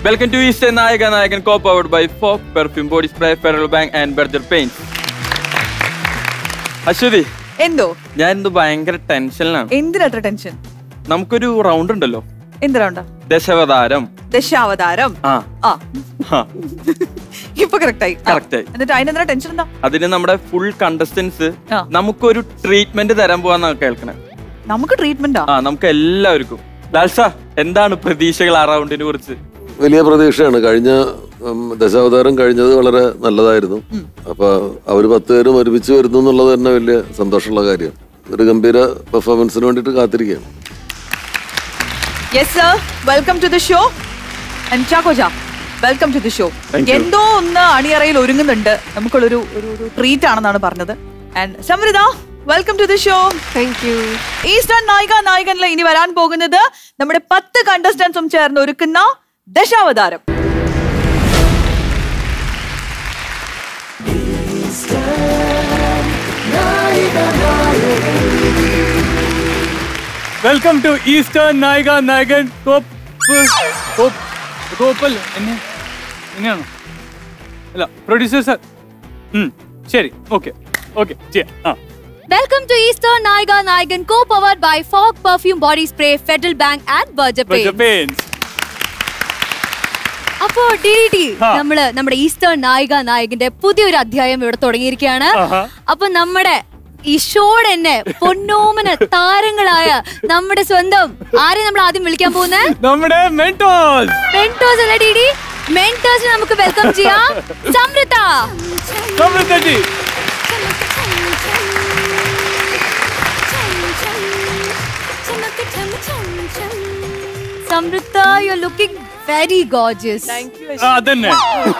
Welcome to East Nayaka Nayakan co powered by Fogg perfume body spray Federal Bank and Berger Paint Aswathy എന്തോ ഞാൻ ഇന്ന് ഭയങ്കര ടെൻഷനിലാണ് എന്തിനത്ര tension നമുക്കൊരു റൗണ്ട് ഉണ്ടല്ലോ എന്തിനാണ്ട ദശവതാരം ദശാവതാരം ആ ആ ആ, ഇപ്പൊ കറക്റ്റ് ആയി ആ. Correct ആയി. എന്നിട്ട് അതിനെന്താ ടെൻഷൻ എന്താ അതിന് നമ്മുടെ ഫുൾ കണ്ടസ്റ്റൻസ് ആ. നമുക്കൊരു ട്രീറ്റ്മെന്റ് തരാൻ പോവാന്നാ കേൾക്കണേ നമുക്ക് ട്രീറ്റ്മെന്റാ ആ നമുക്ക് എല്ലാവർക്കും ലാൽസ എന്താണ് പ്രതീക്ഷകൾ ആ റൗണ്ടിനെ കുറിച്ച് വലിയ പ്രതീക്ഷയാണ് കഴിഞ്ഞ ഉം, ദശാവതാരം കഴിഞ്ഞത് വളരെ നല്ലതായിരുന്നു അപ്പൊ അവര് പത്ത് പേരും ഒരുമിച്ച് വരുന്നു എന്നുള്ളത് തന്നെ വലിയ സന്തോഷമുള്ള കാര്യം ഒരു ഗംഭീര പെർഫോമൻസിന് വേണ്ടിയിട്ട് കാത്തിരിക്കുകയാണ് yes sir welcome to the show Chackocha welcome to the show Thank you. എന്തോ ഒന്ന് അണിയറയിൽ ഒരുങ്ങുന്നുണ്ട് നമുക്കുള്ളൊരു ഒരു ഒരു ട്രീറ്റ് ആണെന്നാണ് പറഞ്ഞത് and Samrutha welcome to the show thank you Eastern Nayika നായകനിൽ ഇനി വരാൻ പോകുന്നത് നമ്മുടെ പത്ത് കണ്ടസ്റ്റൻസും ചേർന്ന് ഒരുക്കുന്ന Dashavatara welcome to Eastern Nayika നായകൻ കോപ്പ് കോപ്പ് കോപ്പൽ എന്നെ എന്നെയാണോ അല്ല പ്രൊഡ്യൂസർ സാർ ശരി ഓക്കെ ഓക്കെ ചെയ്യാം ആ welcome to Eastern Nayika Nayakan co powered by Fogg perfume body spray Federal Bank and Berger Paints അപ്പോ ഡി ടി ആ. നമ്മള് നമ്മുടെ ഈസ്റ്റേൺ നായിക നായകന്റെ പുതിയൊരു അധ്യായം ഇവിടെ തുടങ്ങിയിരിക്കുകയാണ് ആഹാ. അപ്പൊ നമ്മുടെ ഈ ഷോയുടെ തന്നെ പൊന്നോമന താരങ്ങളായ നമ്മുടെ സ്വന്തം ആരെ നമ്മൾ ആദ്യം വിളിക്കാൻ പോകുന്നത് നമ്മുടെ മെന്റോസ് മെന്റോസ് അല്ല ഡി ഡി മെന്റോസിനെ നമുക്ക് വെൽക്കം ചെയ്യാം Samruddha Samruddhi Samruddha you looking very gorgeous ആ അതന്നെ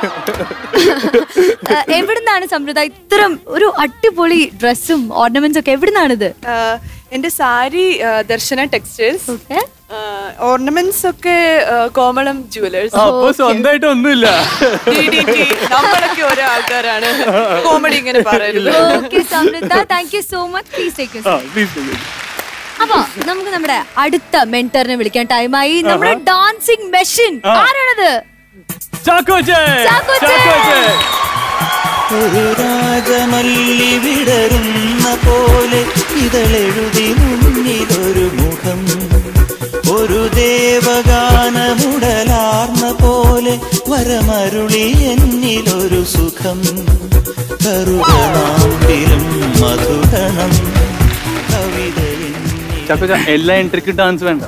എവിടുന്നാണ് സമൃദ്ധ ഇത്തരം ഒരു അടിപൊളി ഡ്രസ്സും ഓർണമെന്റ്സ് ഒക്കെ എവിടുന്നാണിത് ആഹ് എന്റെ സാരി ആഹ് ദർശന ടെക്സ്റ്റൈൽസ് ഓക്കെ ഓർണമെന്റ്സ് ഒക്കെ ആഹ് കോമളം ജുവലേഴ്സ് അപ്പൊ സ്വന്തമായിട്ട് ഒന്നുമില്ല നമ്മളൊക്കെ ഓരോ ആൾക്കാരാണ് കോമഡി ഇങ്ങനെ പറയരുത് okay Samruddha thank you so much please take ആ പ്ലീസ് അപ്പൊ നമുക്ക് നമ്മുടെ അടുത്ത മെന്ററിനെ വിളിക്കാൻ ടൈമായി നമ്മുടെ ഡാൻസിങ് മെഷീൻ ആരാണത് ചാക്കോച്ചേ ചാക്കോച്ചേ. ചാക്കോച്ചേ ഒരു രാജമല്ലി വിടരുന്ന പോലെ ഇതളെഴുതി മുന്നിലൊരു മുഖം ഒരു ദേവഗാനമുടലാർന്ന പോലെ വരമരുളി എന്നിലൊരു സുഖം കറുകനാമ്പിലും മധുകണം കവിത എന്നിൽ ചാക്കോച്ച എല്ലാ എൻട്രിക്കും ഡാൻസ് വേണ്ട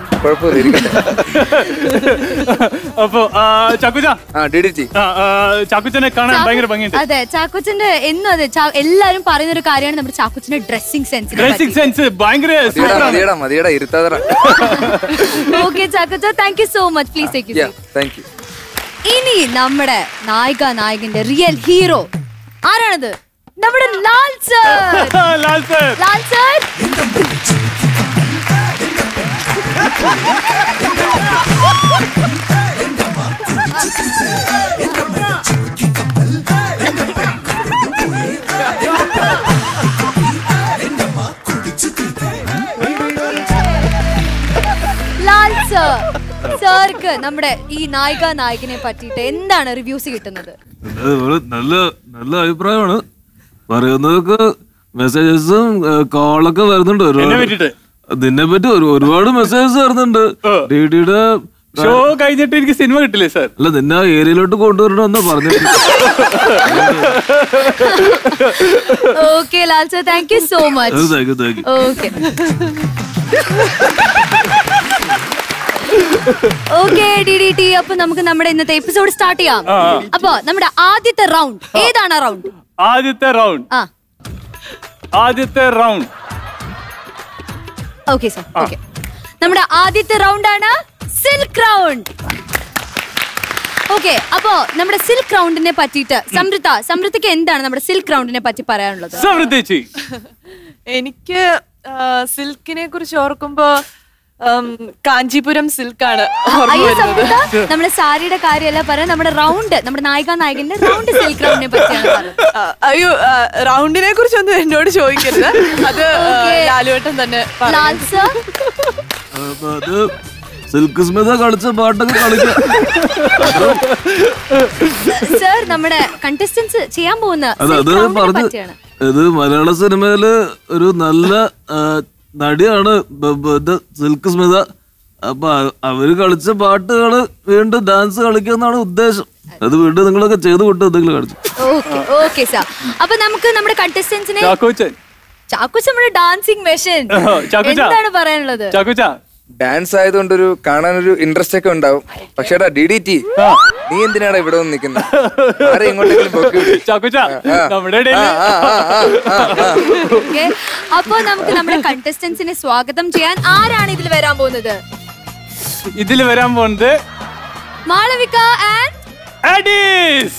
അപ്പൊ ആ, ചാക്കോച്ച ആ, ആ, ചാക്കോച്ചനെ കാണാൻ ഭയങ്കര ഭംഗിയുണ്ട് അതെ ചാക്കോച്ചന്റെ എന്നും അതെ ചാ- എല്ലാരും പറയുന്ന ഒരു കാര്യമാണ് നമ്മുടെ ചാക്കോച്ചന്റെ ഡ്രസ്സിംഗ് ഡ്രസ്സിംഗ് സെൻസ് സെൻസ് ഭയങ്കര സൂപ്പറാണ് മതിയടാ ഇരുത്താതറ okay Chackocha thank you so much please take you thank you ഇനി നമ്മുടെ നായിക നായകന്റെ റിയൽ ഹീറോ ആരാണത് നമ്മുടെ Lal sir Lal sir Lal sir Lal sir സാർക്ക് നമ്മുടെ ഈ നായിക നായകനെ പറ്റിയിട്ട് എന്താണ് റിവ്യൂസ് കിട്ടുന്നത് അത് ഒരു നല്ല നല്ല അഭിപ്രായമാണ് പറയുന്നതൊക്കെ മെസ്സേജസും കോളൊക്കെ വരുന്നുണ്ട് എന്നെ ഒരുപാട് പറ്റിയിട്ട് നിന്നെ പറ്റി ഒരു- ഒരുപാട് മെസ്സേജസ് വരുന്നുണ്ട് ഓ. ഡിഡിയുടെ ഷോ കഴിഞ്ഞിട്ട് എനിക്ക് സിനിമ കിട്ടില്ലേ സാർ അല്ല നിന്നെ ആ ഏരിയയിലോട്ട് കൊണ്ടുവരണമെന്നാ പറഞ്ഞിട്ട് okay Lal sir thank you so much thank you thank you okay okay D D T അപ്പൊ നമുക്ക് നമ്മുടെ ഇന്നത്തെ എപ്പിസോഡ് സ്റ്റാർട്ട് ചെയ്യാം ആ, ആ. അപ്പൊ നമ്മുടെ ആദ്യത്തെ റൗണ്ട് ഏതാണ് റൗണ്ട് ആദ്യത്തെ റൗണ്ട് ആ ആദ്യത്തെ റൗണ്ട് ഓക്കെ സർ ഓക്കെ നമ്മുടെ ആദ്യത്തെ റൗണ്ട് ആണ് സിൽക്ക് റൗണ്ട് ഓക്കെ അപ്പോ നമ്മുടെ സിൽക്ക് റൗണ്ടിനെ പറ്റിയിട്ട് സമൃദ്ധ സമൃദ്ധയ്ക്ക് എന്താണ് നമ്മുടെ സിൽക്ക് റൗണ്ടിനെ പറ്റി പറയാനുള്ളത് സമൃദ്ധിച്ചി എനിക്ക് സിൽക്കിനെ കുറിച്ച് ഓർക്കുമ്പോ ഉം, കാഞ്ചീപുരം സിൽക്കാണ് ഓർമ്മ അയ്യോ വരുന്നത് സമൃദ്ധ നമ്മുടെ സാരിയുടെ കാര്യമല്ല പറയാം നമ്മുടെ റൗണ്ട് നമ്മുടെ നായിക നായകന്റെ റൗണ്ട് സിൽക്ക് റൗണ്ടിനെ പറ്റിയാണ് പറയുന്നത് ആ, അയ്യോ ആ, റൗണ്ടിനെ കുറിച്ചൊന്നും എന്നോട് ചോദിക്കരുത് അത് ആ, Okay. ലാലുവേട്ടൻ തന്നെ ലാൽ പറഞ്ഞു സർ അപ്പൊ അത് സിൽക്ക് സ്മിത കളിച്ച പാട്ടൊക്കെ കളിക്കാം സർ നമ്മുടെ കണ്ടസ്റ്റൻസ് ചെയ്യാൻ പോകുന്ന അത് silk അത് round നെ പറഞ്ഞ് പറ്റിയാണ് ഇത് മലയാള സിനിമയില് ഒരു നല്ല ആ, നടിയാണ് ബ- ബ- ഇത് സിൽക്ക് സ്മിത അപ്പൊ അ- അവര് കളിച്ച പാട്ടുകള് വീണ്ടും ഡാൻസ് കളിക്കാന്നാണ് ഉദ്ദേശം അത് വീണ്ടും നിങ്ങളൊക്കെ ചെയ്ത് വിട്ട് എന്തെങ്കിലും കളിച്ചു ഓക്കെ ഓക്കെ സാർ അപ്പൊ നമുക്ക് നമ്മുടെ കണ്ടസ്റ്റൻസിനെ ചാക്കോച്ചൻ ചാക്കോച്ച് നമ്മുടെ ഡാൻസിങ് മെഷീൻ ചാക്കോച്ച. എന്താണ് പറയാനുള്ളത് ചാക്കോച്ച ഡാൻസ് ആയതുകൊണ്ട് ഒരു കാണാനൊരു ഇൻട്രസ്റ്റ് ഒക്കെ ഉണ്ടാവും പക്ഷേ ഡി ഡി ടി നീ എന്തിനാടാ ഇവിടെ വന്ന് നിൽക്കുന്നത് ആരെ ഇങ്ങോട്ടെങ്കിലും പൊക്കി വിട്. ചാക്കോച്ച ആ. നമ്മുടെ ആ, ഇടയില് ആ, ആ, ആ, ആ, ആ. ഓക്കെ അപ്പൊ നമുക്ക് നമ്മുടെ കണ്ടസ്റ്റൻസിനെ സ്വാഗതം ചെയ്യാൻ ആരാണ് ഇതിൽ വരാൻ പോകുന്നത് ഇതിൽ വരാൻ പോകുന്നത് മാളവിക ആൻഡ് അഡീസ്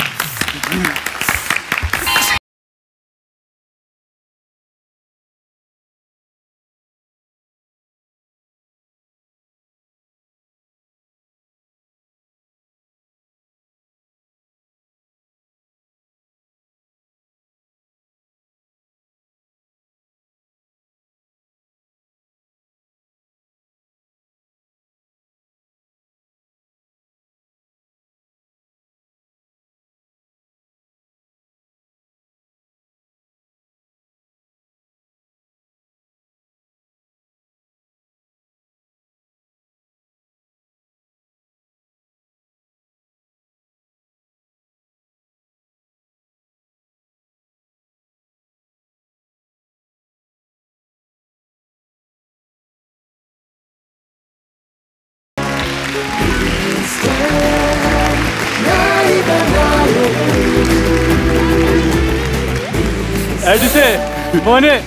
അഡിസേ മോനെ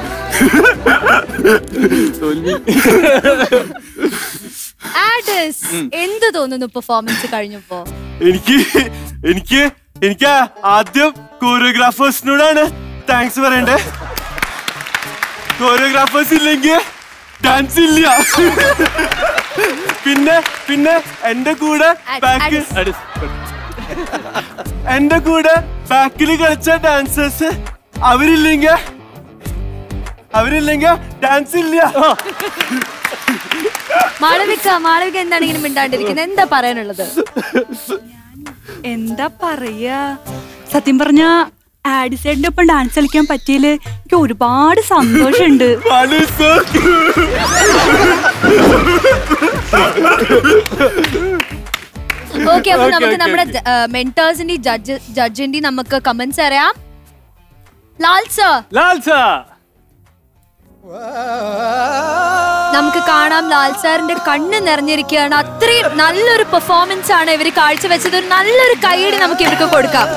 ആഡസ് എന്ത് തോന്നുന്നു പെർഫോമൻസ് കഴിഞ്ഞപ്പോ എനിക്ക് എനിക്ക് എനിക്ക് ആദ്യം കോറിയോഗ്രാഫേഴ്സിനോടാണ് താങ്ക്സ് പറയണ്ടേ കോറിയോഗ്രാഫേഴ്സ് ഇല്ലെങ്കിൽ ഡാൻസ് ഇല്ല പിന്നെ പിന്നെ എന്റെ കൂടെ അ- ബാക്ക് അടിസ്. എന്റെ കൂടെ ബാക്കിൽ കളിച്ച ഡാൻസേഴ്സ് അവരില്ലെങ്കിൽ അവരില്ലെങ്കിൽ ഡാൻസ് ഇല്ല മാളവിക മാളവിക എന്താണ് ഇങ്ങനെ മിണ്ടാണ്ടിരിക്കുന്നത് എന്താ പറയാനുള്ളത് എന്താ പറയാ സത്യം പറഞ്ഞ ആഡിസൈഡിന്റെ ഒപ്പം ഡാൻസ് കളിക്കാൻ പറ്റിയതില് എനിക്ക് ഒരുപാട് സന്തോഷമുണ്ട് ഓക്കെ അപ്പൊ Okay, നമുക്ക് okay, നമ്മുടെ മെന്റേഴ്സിന്റെ ജഡ്ജ് ജഡ്ജിന്റെ നമുക്ക് കമന്റ്സ് അറിയാം ലാൽ സർ ലാൽ സാർ നമുക്ക് കാണാം ലാൽ സാറിന്റെ കണ്ണ് നിറഞ്ഞിരിക്കുകയാണ് അത്രയും നല്ലൊരു പെർഫോമൻസ് ആണ് ഇവർ കാഴ്ചവെച്ചത് ഒരു നല്ലൊരു കൈയടി നമുക്ക് ഇവർക്ക് കൊടുക്കാം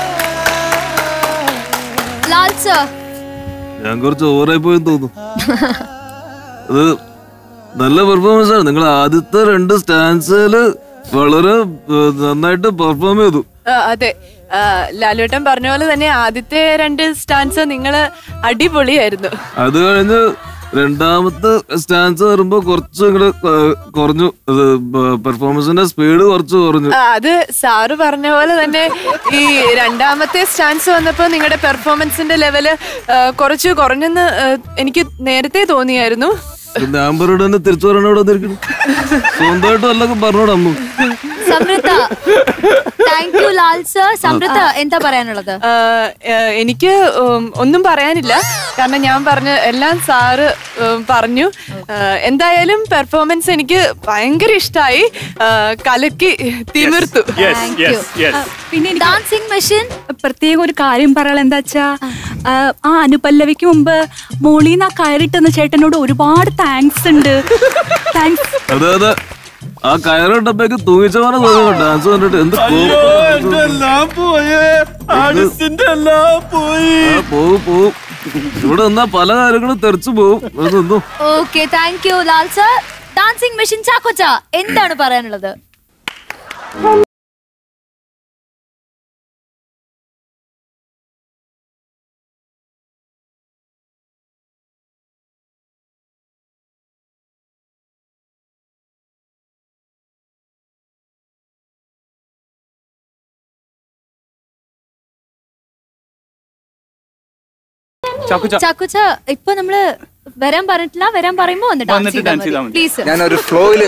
ലാൽ സർ ഞാൻ കുറച്ച് ഓവറായി പോയെന്ന് തോന്നുന്നു അത് നല്ല പെർഫോമൻസ് ആണ് നിങ്ങൾ ആദ്യത്തെ രണ്ട് സ്റ്റാൻസില് വളരെ ഏഹ്, നന്നായിട്ട് പെർഫോം ചെയ്തു ആ, അതെ ആ, ലാലുവേട്ടൻ പറഞ്ഞ പോലെ തന്നെ ആദ്യത്തെ രണ്ട് സ്റ്റാൻസ് നിങ്ങള് അടിപൊളിയായിരുന്നു അത് കഴിഞ്ഞ് രണ്ടാമത്തെ സ്റ്റാൻസ് വരുമ്പോ കുറച്ച് ഇങ്ങോട്ട് കുറഞ്ഞു പെർഫോമൻസിന്റെ സ്പീഡ് കുറച്ച് കുറഞ്ഞു ആ, അത് സാറ് പറഞ്ഞ പോലെ തന്നെ ഈ രണ്ടാമത്തെ സ്റ്റാൻസ് വന്നപ്പോ നിങ്ങളുടെ പെർഫോമൻസിന്റെ ലെവല് ആ, കുറച്ച് കുറഞ്ഞെന്ന് ആ, എനിക്ക് നേരത്തെ തോന്നിയായിരുന്നു പിന്നെ ആമ്പറോട് തന്നെ തിരിച്ചു പറയണ ഇവിടെ വന്നിരിക്കുന്നു സ്വന്തമായിട്ട് വല്ലതൊക്കെ പറഞ്ഞോട് Ammu Samruddha thank you Lal sir Samruddha എന്താ പറയാനുള്ളത് ആ, ആ, എനിക്ക് ഉം, ഒന്നും പറയാനില്ല കാരണം ഞാൻ പറഞ്ഞ എല്ലാം സാറ് ഉം, പറഞ്ഞു ആ, എന്തായാലും പെർഫോമൻസ് എനിക്ക് ഭയങ്കര ഇഷ്ടമായി കലക്കി തിമിർത്തു Thank you. പിന്നെ എനിക്ക് ഡാൻസിങ് മെഷീൻ പ്രത്യേക ഒരു കാര്യം പറയാനുള്ള എന്താ വെച്ചാ ആ, ആ അനുപല്ലവിക്ക് മുമ്പ് മോളീന്ന് ആ കയറിട്ടെന്ന ചേട്ടനോട് ഒരുപാട് താങ്ക്സ് ഉണ്ട് താങ്ക്സ് അതെ അതെ ആ കയറിട്ടപ്പോഴേക്ക് തൂങ്ങിച്ച പോലെ തോന്നുന്നു ഡാൻസ് കണ്ടിട്ട് എന്ത് അയ്യോ കോപം. എന്റെ എല്ലാം പോയേ ആർട്ടിസ്റ്റിന്റെ എല്ലാം പോയി ആ, പോവും പോവും ഇവിടെ നിന്നാ പല കാര്യങ്ങളും തെറിച്ചു പോവും ഇവിടെ നിന്നു okay thank you Lal sir dancing machine Chackocha എന്താണ് പറയാനുള്ളത് ചാക്കുച്ച ചാക്കുച്ച ഇപ്പൊ നമ്മള് വരാൻ പറഞ്ഞിട്ടില്ല വരാൻ പറയുമ്പോ വന്ന് വന്നിട്ട് dance ചെയ്താ മതി. പ്ലീസ് ഞാനൊരു ഫ്ലോയില്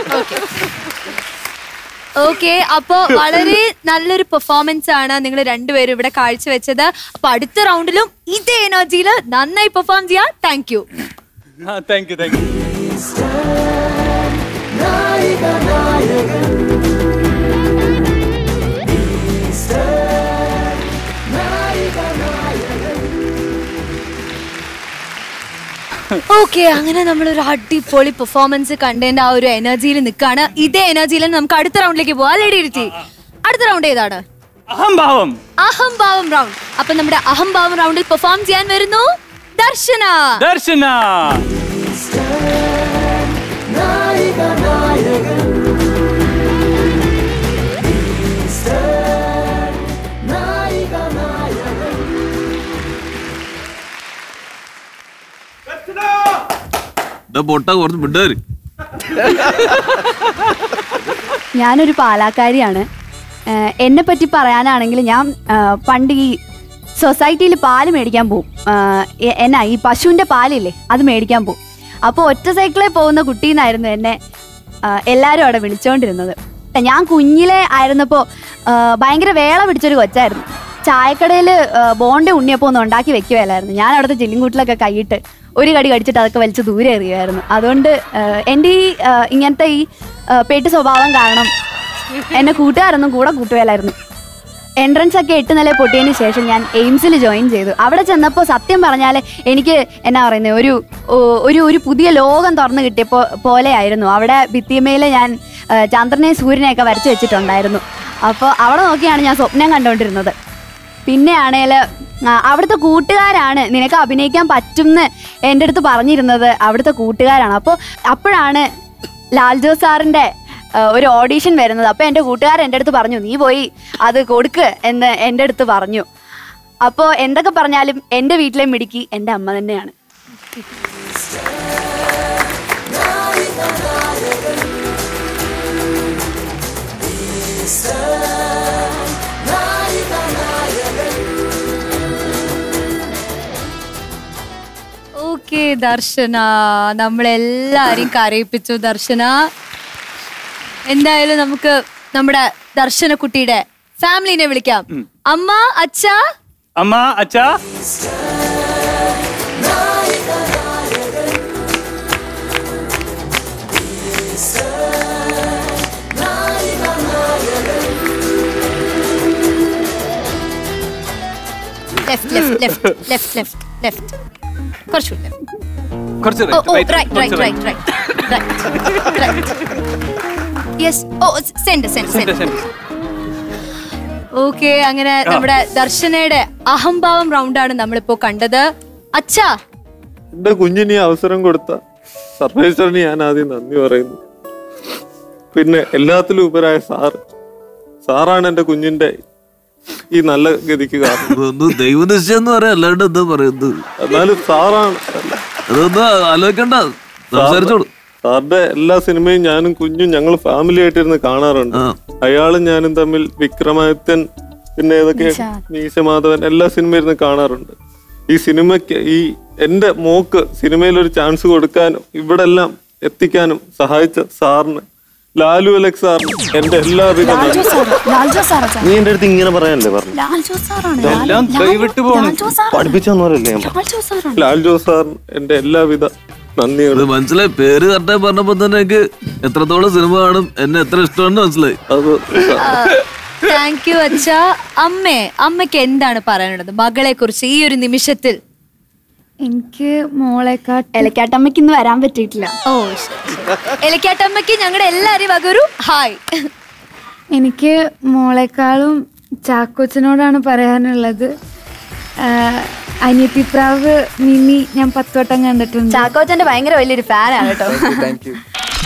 ഓക്കെ അപ്പൊ വളരെ നല്ലൊരു പെർഫോമൻസ് ആണ് നിങ്ങൾ രണ്ടുപേരും ഇവിടെ കാഴ്ചവെച്ചത് അപ്പൊ അടുത്ത റൗണ്ടിലും ഇതേ എനർജിയിൽ നന്നായി പെർഫോം ചെയ്യാം thank you thank you thank you okay അങ്ങനെ നമ്മൾ ഒരു അടിപൊളി പെർഫോമൻസ് കണ്ടതിന്റെ ആ ഒരു എനർജിയിൽ നിൽക്കാണ് ഇതേ എനർജിയിൽ നമുക്ക് അടുത്ത റൗണ്ടിലേക്ക് പോവാം ലേഡി ഇരുത്തി അടുത്ത റൗണ്ട് ഏതാണ് അഹംഭാവം അഹംഭാവം റൗണ്ട് അപ്പൊ നമ്മുടെ അഹംഭാവം റൗണ്ടിൽ പെർഫോം ചെയ്യാൻ വരുന്നു ദർശന ദർശന എടാ പൊട്ട കുറച്ച് വിട്ടേര് ഞാനൊരു പാലാക്കാരിയാണ് ഏഹ് എന്നെ പറ്റി പറയാനാണെങ്കിൽ ഞാൻ ഏഹ് പണ്ട് ഈ സൊസൈറ്റിയിൽ പാല് മേടിക്കാൻ പോകും ഏഹ് എ- എന്നാ ഈ പശുവിൻ്റെ പാലില്ലേ അത് മേടിക്കാൻ പോകും അപ്പോൾ ഒറ്റ സൈക്കിളിൽ പോകുന്ന കുട്ടീന്നായിരുന്നു എന്നെ ഏഹ് എല്ലാവരും അവിടെ വിളിച്ചുകൊണ്ടിരുന്നത് ഞാൻ കുഞ്ഞിലെ ആയിരുന്നപ്പോൾ ഏഹ് ഭയങ്കര വേള പിടിച്ചൊരു കൊച്ചായിരുന്നു ചായക്കടയിൽ ബോണ്ട ഉണ്ണിയപ്പം ഒന്നും ഉണ്ടാക്കി വെക്കുവല്ലായിരുന്നു ഞാൻ അവിടുത്തെ ചില്ലിങ്കൂട്ടിലൊക്കെ കൈയിട്ട് ഒരു കടി കടിച്ചിട്ട് അതൊക്കെ വലിച്ച് ദൂരെ എറിയുമായിരുന്നു അതുകൊണ്ട് ഏഹ് എൻ്റെ ഈ ഏഹ് ഇങ്ങനത്തെ ഈ ഏഹ് പെട്ട് സ്വഭാവം കാരണം എന്നെ കൂട്ടുകാരൊന്നും കൂടെ കൂട്ടുകയില്ലായിരുന്നു എൻട്രൻസ് ഒക്കെ എട്ട് നില പൊട്ടിയതിന് ശേഷം ഞാൻ എയിംസിൽ ജോയിൻ ചെയ്തു അവിടെ ചെന്നപ്പോൾ സത്യം പറഞ്ഞാൽ എനിക്ക് എന്നാ പറയുന്നത് ഒരു ഓ- ഒരു ഒരു പുതിയ ലോകം തുറന്നു കിട്ടിയപ്പോൾ പോലെയായിരുന്നു അവിടെ ഭിത്തിമേൽ ഞാൻ ആ, ചന്ദ്രനെയും സൂര്യനെയൊക്കെ വരച്ചു വെച്ചിട്ടുണ്ടായിരുന്നു അപ്പോൾ അവിടെ നോക്കിയാണ് ഞാൻ സ്വപ്നം കണ്ടുകൊണ്ടിരുന്നത് പിന്നെ ആണേൽ അവിടുത്തെ കൂട്ടുകാരാണ് നിനക്ക് അഭിനയിക്കാൻ പറ്റുമെന്ന് എൻ്റെ അടുത്ത് പറഞ്ഞിരുന്നത് അവിടുത്തെ കൂട്ടുകാരാണ് അപ്പോൾ അപ്പോഴാണ് ലാൽ ജോസ് സാറിൻ്റെ ആ, ഒരു ഓഡീഷൻ വരുന്നത് അപ്പോൾ എൻ്റെ കൂട്ടുകാരൻ എൻ്റെ അടുത്ത് പറഞ്ഞു നീ പോയി അത് കൊടുക്ക് എന്ന് എൻ്റെ അടുത്ത് പറഞ്ഞു അപ്പോൾ എന്തൊക്കെ പറഞ്ഞാലും എൻ്റെ വീട്ടിലെ മിടുക്കി എൻ്റെ അമ്മ തന്നെയാണ് ഓക്കെ ദർശന നമ്മളെല്ലാരെയും കരയിപ്പിച്ചു ദർശന എന്തായാലും നമുക്ക് നമ്മുടെ ദർശന കുട്ടിയുടെ ഫാമിലിനെ വിളിക്കാം അമ്മ അച്ഛ അമ്മ അച്ഛാ left left left left left left കുറച്ചു കുറച്ച് ഓ ഓ right, right, റൈറ്റ് റൈറ്റ് കുറച്ച് റൈറ്റ് റൈറ്റ് റൈറ്റ് യെസ് ഓ send send Send, send send. Okay അങ്ങനെ നമ്മുടെ ദർശനയുടെ അഹംഭാവം റൗണ്ടാണ് നമ്മളിപ്പോ കണ്ടത് അച്ഛാ എന്റെ കുഞ്ഞിന് ഈ അവസരം കൊടുത്ത സർവേശ്വരന് ഞാൻ ആദ്യം നന്ദി പറയുന്നു പിന്നെ എല്ലാത്തിലും ഉപരായ സാറ് സാറാണ് എന്റെ കുഞ്ഞിന്റെ ഈ നല്ല ഗതിക്ക് കാരണം ഒന്ന് ദൈവനിശ്ചയം എന്ന് പറയാം അല്ലാണ്ട് എന്താ പറയുന്നത് എന്നാലും സാറാണ് അതൊന്നും ആലോചിക്കണ്ട സംസാരിച്ചോളൂ സാറിന്റെ എല്ലാ സിനിമയും ഞാനും കുഞ്ഞും ഞങ്ങൾ ഫാമിലി ആയിട്ടിരുന്ന് കാണാറുണ്ട് അയാളും ഞാനും തമ്മിൽ വിക്രമാദിത്യൻ പിന്നെ ഏതൊക്കെ മീശമാധവൻ എല്ലാ സിനിമ ഇരുന്ന് കാണാറുണ്ട് ഈ സിനിമയ്ക്ക് ഈ എന്റെ മോക്ക് സിനിമയിൽ ഒരു ചാൻസ് കൊടുക്കാനും ഇവിടെ എല്ലാം എത്തിക്കാനും സഹായിച്ച സാറിന് ലാലു അലക്സ് സാറിന് എന്റെ എല്ലാവിധ നന്ദി. നീ എന്റെ അടുത്ത് ഇങ്ങനെ പറയാനല്ലേ പറഞ്ഞു എല്ലാം കൈവിട്ട് പോണം പഠിപ്പിച്ചൊന്നുമല്ലേ ഞാൻ ലാൽ ജോസ് സാറിന് എന്റെ എല്ലാവിധ അത് മനസ്സിലായി പേര് കറക്റ്റായി പറഞ്ഞപ്പോ തന്നെ എനിക്ക് എത്രത്തോളം സിനിമ കാണും എന്നെ എത്ര ഇഷ്ടമാണെന്ന് മനസ്സിലായി താങ്ക് യു അച്ഛ അമ്മേ അമ്മയ്ക്ക് എന്താണ് പറയാനുള്ളത് മകളെ കുറിച്ച് ഈ ഒരു നിമിഷത്തിൽ എനിക്ക് മോളെക്കാട്ട് ഇലക്കാട്ടമ്മയ്ക്ക് ഇന്ന് വരാൻ പറ്റിയിട്ടില്ല ഓ എലിക്കാട്ടമ്മയ്ക്ക് ഞങ്ങളുടെ എല്ലാരെയും വക ഒരു ഹായ് എനിക്ക് മോളെക്കാളും ചാക്കോച്ചനോടാണ് പറയാനുള്ളത് ആഹ് അനിയത്തിപ്രാവ് മിനി ഞാൻ പത്ത് വട്ടം കണ്ടിട്ടുണ്ട് ചാക്കോച്ചന്റെ ഭയങ്കര വലിയൊരു ഫാനാണ് കേട്ടോ താങ്ക് യു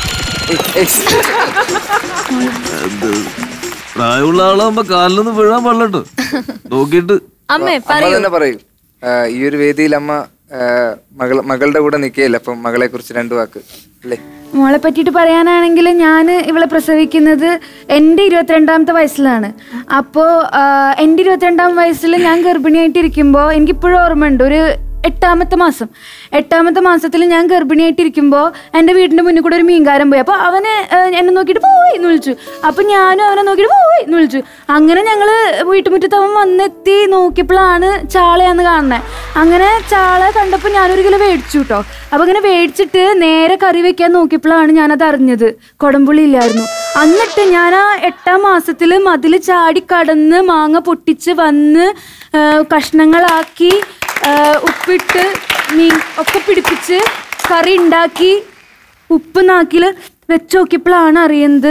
എന്ത് പ്രായമുള്ള ആളാകുമ്പോ കാലിലൊന്ന് വീഴാൻ പാടില്ലട്ടോ നോക്കിയിട്ട് അമ്മേ അമ്മ തന്നെ പറയും ആ, ഈ ഒരു വേദിയിൽ അമ്മ ആ, മകൾ മകളുടെ കൂടെ നിൽക്കുകയല്ല അപ്പം മകളെ കുറിച്ച് രണ്ടു വാക്ക് അല്ലേ മോളെ പറ്റിയിട്ട് പറയാനാണെങ്കിൽ ഞാൻ ഇവളെ പ്രസവിക്കുന്നത് എൻ്റെ ഇരുപത്തിരണ്ടാമത്തെ വയസ്സിലാണ് അപ്പോൾ എൻ്റെ ഇരുപത്തിരണ്ടാം വയസ്സിൽ ഞാൻ ഗർഭിണിയായിട്ടിരിക്കുമ്പോൾ എനിക്കിപ്പോഴും ഓർമ്മയുണ്ട് ഒരു എട്ടാമത്തെ മാസം എട്ടാമത്തെ മാസത്തിൽ ഞാൻ ഗർഭിണിയായിട്ടിരിക്കുമ്പോൾ എൻ്റെ വീടിൻ്റെ മുന്നിൽ കൂടെ ഒരു മീൻകാരൻ പോയി അപ്പോൾ അവന് ഏഹ്, എന്നെ നോക്കിയിട്ട് പോയി എന്ന് വിളിച്ചു അപ്പം ഞാനും അവനെ നോക്കിയിട്ട് പോയി എന്ന് വിളിച്ചു അങ്ങനെ ഞങ്ങൾ വീട്ടുമുറ്റത്ത് അവൻ വന്നെത്തി നോക്കിയപ്പോഴാണ് ചാളയാന്ന് കാണുന്നത് അങ്ങനെ ചാള കണ്ടപ്പോൾ ഞാനൊരു കിലോ മേടിച്ചു കേട്ടോ അപ്പോൾ അങ്ങനെ മേടിച്ചിട്ട് നേരെ കറി വെക്കാൻ നോക്കിയപ്പോഴാണ് ഞാനത് അറിഞ്ഞത് കൊടംപുള്ളി ഇല്ലായിരുന്നു എന്നിട്ട് ഞാൻ ആ എട്ടാം മാസത്തിൽ മതിൽ ചാടി കടന്ന് മാങ്ങ പൊട്ടിച്ച് വന്ന് ആ, കഷ്ണങ്ങളാക്കി ആ, ഉപ്പിട്ട് മീൻ ഒക്കെ പിടിപ്പിച്ച് കറി ഉണ്ടാക്കി ഉപ്പ് നാക്കിൽ വെച്ച് നോക്കിയപ്പോഴാണ് അറിയുന്നത്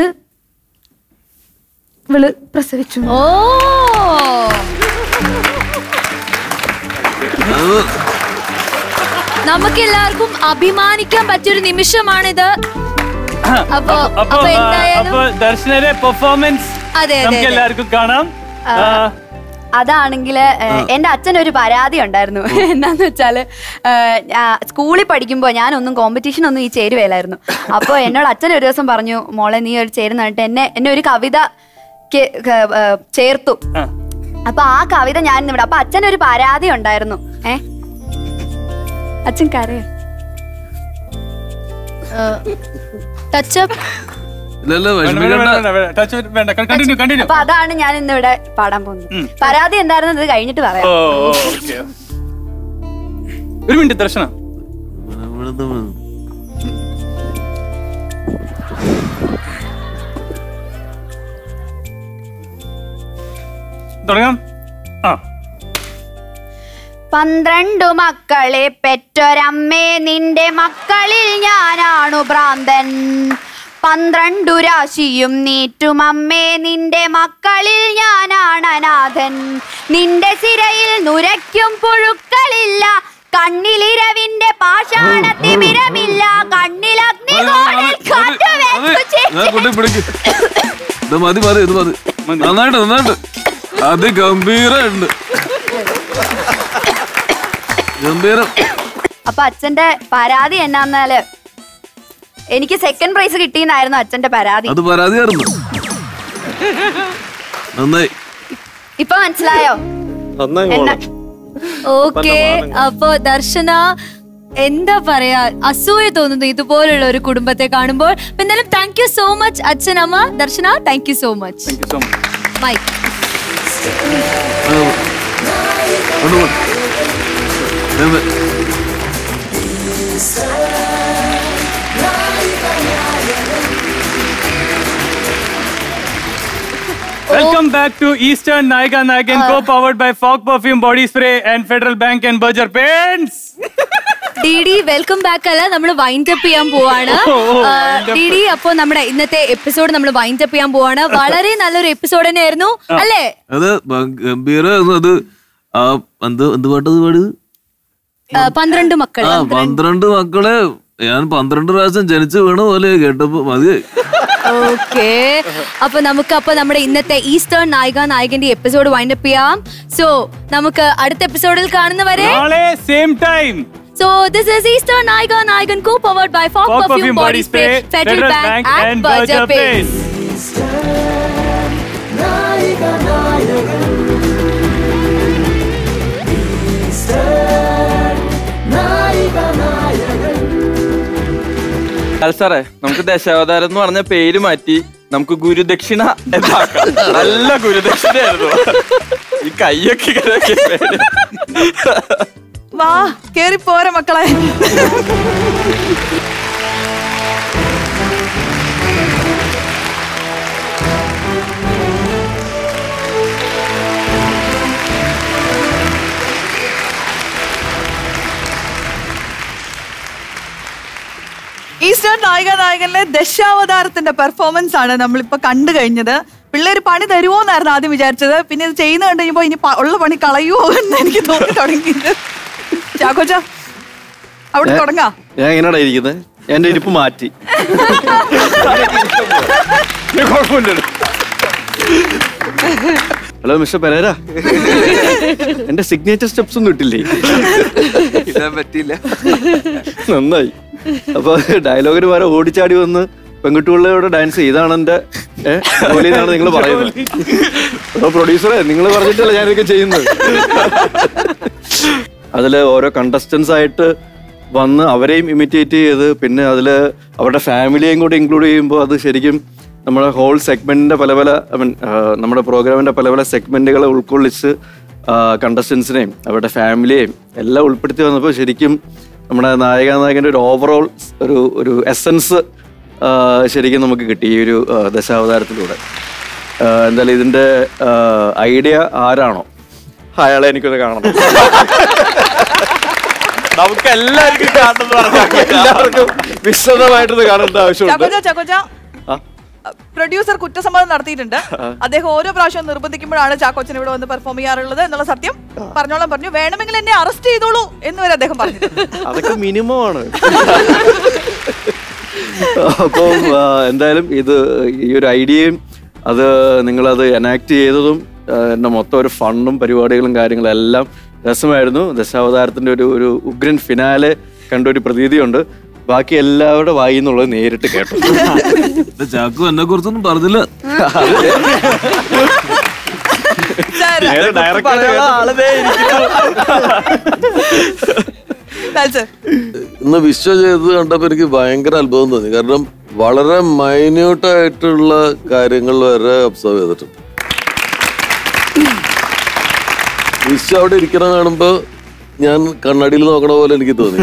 ഇവള് പ്രസവിച്ചു ഓ നമുക്ക് എല്ലാവർക്കും അഭിമാനിക്കാൻ പറ്റിയൊരു നിമിഷമാണിത് അപ്പൊ അപ്പൊ അപ്പൊ ആ, എന്തായാലും അപ്പൊ ദർശനയുടെ പെർഫോമൻസ് അതെ, അതെ, നമുക്ക് അതെ. എല്ലാവർക്കും കാണാം ആ, ആ, അതാണെങ്കിൽ എൻ്റെ അച്ഛൻ ഒരു പരാതി ഉണ്ടായിരുന്നു എന്താന്ന് വെച്ചാല് ഏഹ്, ഞാ- സ്കൂളിൽ പഠിക്കുമ്പോൾ ഞാനൊന്നും കോമ്പറ്റീഷൻ ഒന്നും ഈ ചേരുവയിലായിരുന്നു അപ്പോൾ എന്നോട് അച്ഛൻ ഒരു ദിവസം പറഞ്ഞു മോളെ നീ ഒരു ചേരുന്നിട്ട് എന്നെ എന്നെ ഒരു കവിത കെ- ക- ഏഹ്, ചേർത്തു അപ്പൊ ആ കവിത ഞാൻ ഇവിടെ അപ്പൊ അച്ഛൻ ഒരു പരാതി ഉണ്ടായിരുന്നു ഏ അച്ഛൻ കരയോ ടച്ചപ്പ് ഇല്ലല്ല വേണ്ട, വേണ്ട, വിഷമിക്കണ്ട വേണ്ട, വേണ്ട, touch it വേണ്ട കണ്ടിന്യൂ കണ്ടിന്യൂ അപ്പൊ അതാണ് ഞാൻ ഇന്ന് ഇവിടെ പാടാൻ പോകുന്നത് പരാതി എന്തായിരുന്നു ഇത് കഴിഞ്ഞിട്ട് ഓ പറയാം ഓക്കെ ഒരു മിനിറ്റ് ദർശന തുടങ്ങാം ആ പന്ത്രണ്ടു മക്കളെ പെറ്റൊരമ്മേ നിന്റെ മക്കളിൽ ഞാനാണു ഭ്രാന്തൻ പന്ത്രണ്ടു രാശിയും നീറ്റുമമ്മേ നിന്റെ മക്കളിൽ ഞാനാണ് അനാഥൻ നിന്റെ സിരയിൽ നുരയ്ക്കും പുഴുക്കളില്ല കണ്ണിലിരവിന്റെ പാഷാണത്തിമിരമില്ല കണ്ണിലഗ്നികോണിൽ കാറ്റ് വെച്ചു ഞാൻ കൊണ്ടേ പിടിക്ക് ഇത് മതി മതി ഇത് മതി നന്നായിട്ട് നന്നായിട്ട് അതിഗംഭീരമുണ്ട് ഗംഭീരം അപ്പൊ അച്ഛന്റെ പരാതി എന്നാന്നാല് എനിക്ക് സെക്കൻഡ് പ്രൈസ് കിട്ടിയെന്നായിരുന്നു അച്ഛന്റെ പരാതി അത് പരാതിയായിരുന്നു നന്നായി ഇപ്പൊ മനസ്സിലായോ നന്നായി എന്നാ ഓക്കെ അപ്പൊ ദർശന എന്താ പറയാ അസൂയ തോന്നുന്നു ഇതുപോലുള്ള ഒരു കുടുംബത്തെ കാണുമ്പോൾ അപ്പൊ എന്തായാലും താങ്ക് യു സോ മച്ച് അച്ഛൻ അമ്മ Darshana thank you so much thank you so much mike കൊണ്ട് പോ. ദേ, Welcome back to Eastern Naika Nagan, co-powered by Fog Perfume Body Spray and Federal Bank and Berger Paints. D D welcome back അല്ല നമ്മൾ wind up ചെയ്യാൻ പോവാണ് ഓ, ഓ, wind up. D D അപ്പൊ നമ്മുടെ ഇന്നത്തെ എപ്പിസോഡ് നമ്മൾ വൈൻഡ് അപ്പ് ചെയ്യാൻ പോവാണ് വളരെ നല്ലൊരു എപ്പിസോഡ് തന്നെയായിരുന്നു അല്ലേ അത് ഭ- ഗംഭീരമായിരുന്നു അത് ആ എന്ത് എന്ത് പാട്ടത് പാടിയത് ആ, പന്ത്രണ്ട് മക്കൾ ആ പന്ത്രണ്ട് മക്കളെ ഞാൻ പന്ത്രണ്ട് പ്രാവശ്യം ജനിച്ചു വീണ പോലെ കേട്ടപ്പോ മതിയായി ഓക്കെ അപ്പൊ നമുക്ക് അപ്പൊ നമ്മുടെ ഇന്നത്തെ ഈസ്റ്റേൺ നായിക നായകന്റെ എപ്പിസോഡ് വൈൻഡ് അപ്പ് ചെയ്യാം സോ നമുക്ക് അടുത്ത എപ്പിസോഡിൽ കാണുന്നവരെ നാളെ same time So this is Eastern Naika Naigan co-powered by Fog, Fog Perfume, Perfume Body Spray, Federal, Bank, and Berger Paints. അല്ല സാറേ നമുക്ക് ദശാവതാരം എന്ന് പറഞ്ഞ പേര് മാറ്റി നമുക്ക് ഗുരുദക്ഷിണ എന്നാക്കാം നല്ല ഗുരുദക്ഷിണയായിരുന്നു ഈ കയ്യൊക്കെ ഇങ്ങനെയൊക്കെ പേര്. വാ കേറി പോരെ മക്കളെ ഈസ്റ്റേൺ നായിക നായകനിലെ ദശാവതാരത്തിന്റെ പെർഫോമൻസ് ആണ് നമ്മളിപ്പോ കണ്ടു കഴിഞ്ഞത് പിള്ളേര് പണി തരുമോ എന്നായിരുന്നു ആദ്യം വിചാരിച്ചത് പിന്നെ ഇത് ചെയ്യുന്ന കണ്ടു കഴിഞ്ഞപ്പോ ഇനി പ- ഉള്ള പണി കളയുമോ എന്ന് എനിക്ക് തോന്നി തുടങ്ങിയത് ചാക്കോച്ച അവിടെ ഏ? തുടങ്ങാം ഞാൻ എങ്ങനെയാടാ ഇരിക്കുന്നത് എന്റെ ഇരിപ്പ് മാറ്റി ഹലോ മിസ്റ്റർ പെരേര എന്റെ സിഗ്നേച്ചർ സ്റ്റെപ്സ് ഒന്നും ഇട്ടില്ലേ ഇടാൻ പറ്റിയില്ല നന്നായി അപ്പൊ ഡയലോഗിന് വരെ ഓടിച്ചാടി വന്ന് പെൺകുട്ടികളുടെ ഡാൻസ് ഇതാണ് എന്റെ ഏ, ജോലി എന്നാണ് നിങ്ങൾ പറയുന്നത് അപ്പൊ പ്രൊഡ്യൂസറെ നിങ്ങൾ പറഞ്ഞിട്ടല്ല ഞാനിതൊക്കെ ചെയ്യുന്നത് അതിൽ ഓരോ കണ്ടസ്റ്റൻസ് ആയിട്ട് വന്ന് അവരെയും ഇമിറ്റേറ്റ് ചെയ്ത് പിന്നെ അതിൽ അവരുടെ ഫാമിലിയെയും കൂടി ഇൻക്ലൂഡ് ചെയ്യുമ്പോൾ അത് ശരിക്കും നമ്മുടെ ഹോൾ സെഗ്മെന്റിന്റെ പല പല ഐ മീൻ നമ്മുടെ പ്രോഗ്രാമിന്റെ പല പല സെഗ്മെന്റുകളെ ഉൾക്കൊള്ളിച്ച് കണ്ടസ്റ്റൻസിനെയും അവരുടെ ഫാമിലിയെയും എല്ലാം ഉൾപ്പെടുത്തി വന്നപ്പോൾ ശരിക്കും നമ്മുടെ നായിക നായകന്റെ ഒരു ഓവറോൾ ഒരു ഒരു എസൻസ് ശരിക്കും നമുക്ക് കിട്ടി ഈ ഒരു ആ, ദശാവതാരത്തിലൂടെ ആ, എന്തായാലും ഇതിന്റെ ഐഡിയ ആരാണോ അയാളെ എനിക്കൊന്ന് കാണണം നമുക്ക് എല്ലാവർക്കും കാണുന്നത് എല്ലാവർക്കും വിശദമായിട്ടത് കാണേണ്ട ആവശ്യമുണ്ട് ചക്കോച്ച ചക്കോച്ച ആ. പ്രൊഡ്യൂസർ കുറ്റസമ്മതം നടത്തിയിട്ടുണ്ട് അദ്ദേഹം ഓരോ പ്രാവശ്യം നിർബന്ധിക്കുമ്പോഴാണ് ചാക്കോച്ചൻ ഇവിടെ വന്ന് പെർഫോം ചെയ്യാറുള്ളത് എന്നുള്ള സത്യം പറഞ്ഞോളാം പറഞ്ഞു വേണമെങ്കിൽ എന്നെ അറസ്റ്റ് ചെയ്തോളൂ എന്ന് വരെ അദ്ദേഹം പറഞ്ഞു അതൊക്കെ മിനിമം ആണ് അപ്പം ആ, എന്തായാലും ഇത് ഈ ഒരു ഐഡിയയും അത് നിങ്ങളത് എനാക്ട് ചെയ്തതും ആ, എൻ്റെ മൊത്തം ഒരു ഫണ്ണും പരിപാടികളും കാര്യങ്ങളും എല്ലാം രസമായിരുന്നു ദശാവതാരത്തിന്റെ ഒരു ഒരു ഉഗ്രൻ ഫിനാലെ കണ്ട ഒരു പ്രതീതിയുണ്ട് ബാക്കി എല്ലാവരുടെ വായി എന്നുള്ളത് നേരിട്ട് കേട്ടു ചാക്കു എന്നെ കുറിച്ചൊന്നും പറഞ്ഞില്ല നേരെ direct ആയിട്ട് കേട്ടു. ഇന്ന് വിശ്വ ചെയ്തത് കണ്ടപ്പോൾ എനിക്ക് ഭയങ്കര അത്ഭുതം തോന്നി കാരണം വളരെ മൈന്യൂട്ട് ആയിട്ടുള്ള കാര്യങ്ങൾ വരെ ഒബ്സർവ് ചെയ്തിട്ടുണ്ട് വിശ്വ അവിടെ ഇരിക്കണ കാണുമ്പോ ഞാൻ കണ്ണാടിയിൽ നോക്കണ പോലെ എനിക്ക് തോന്നി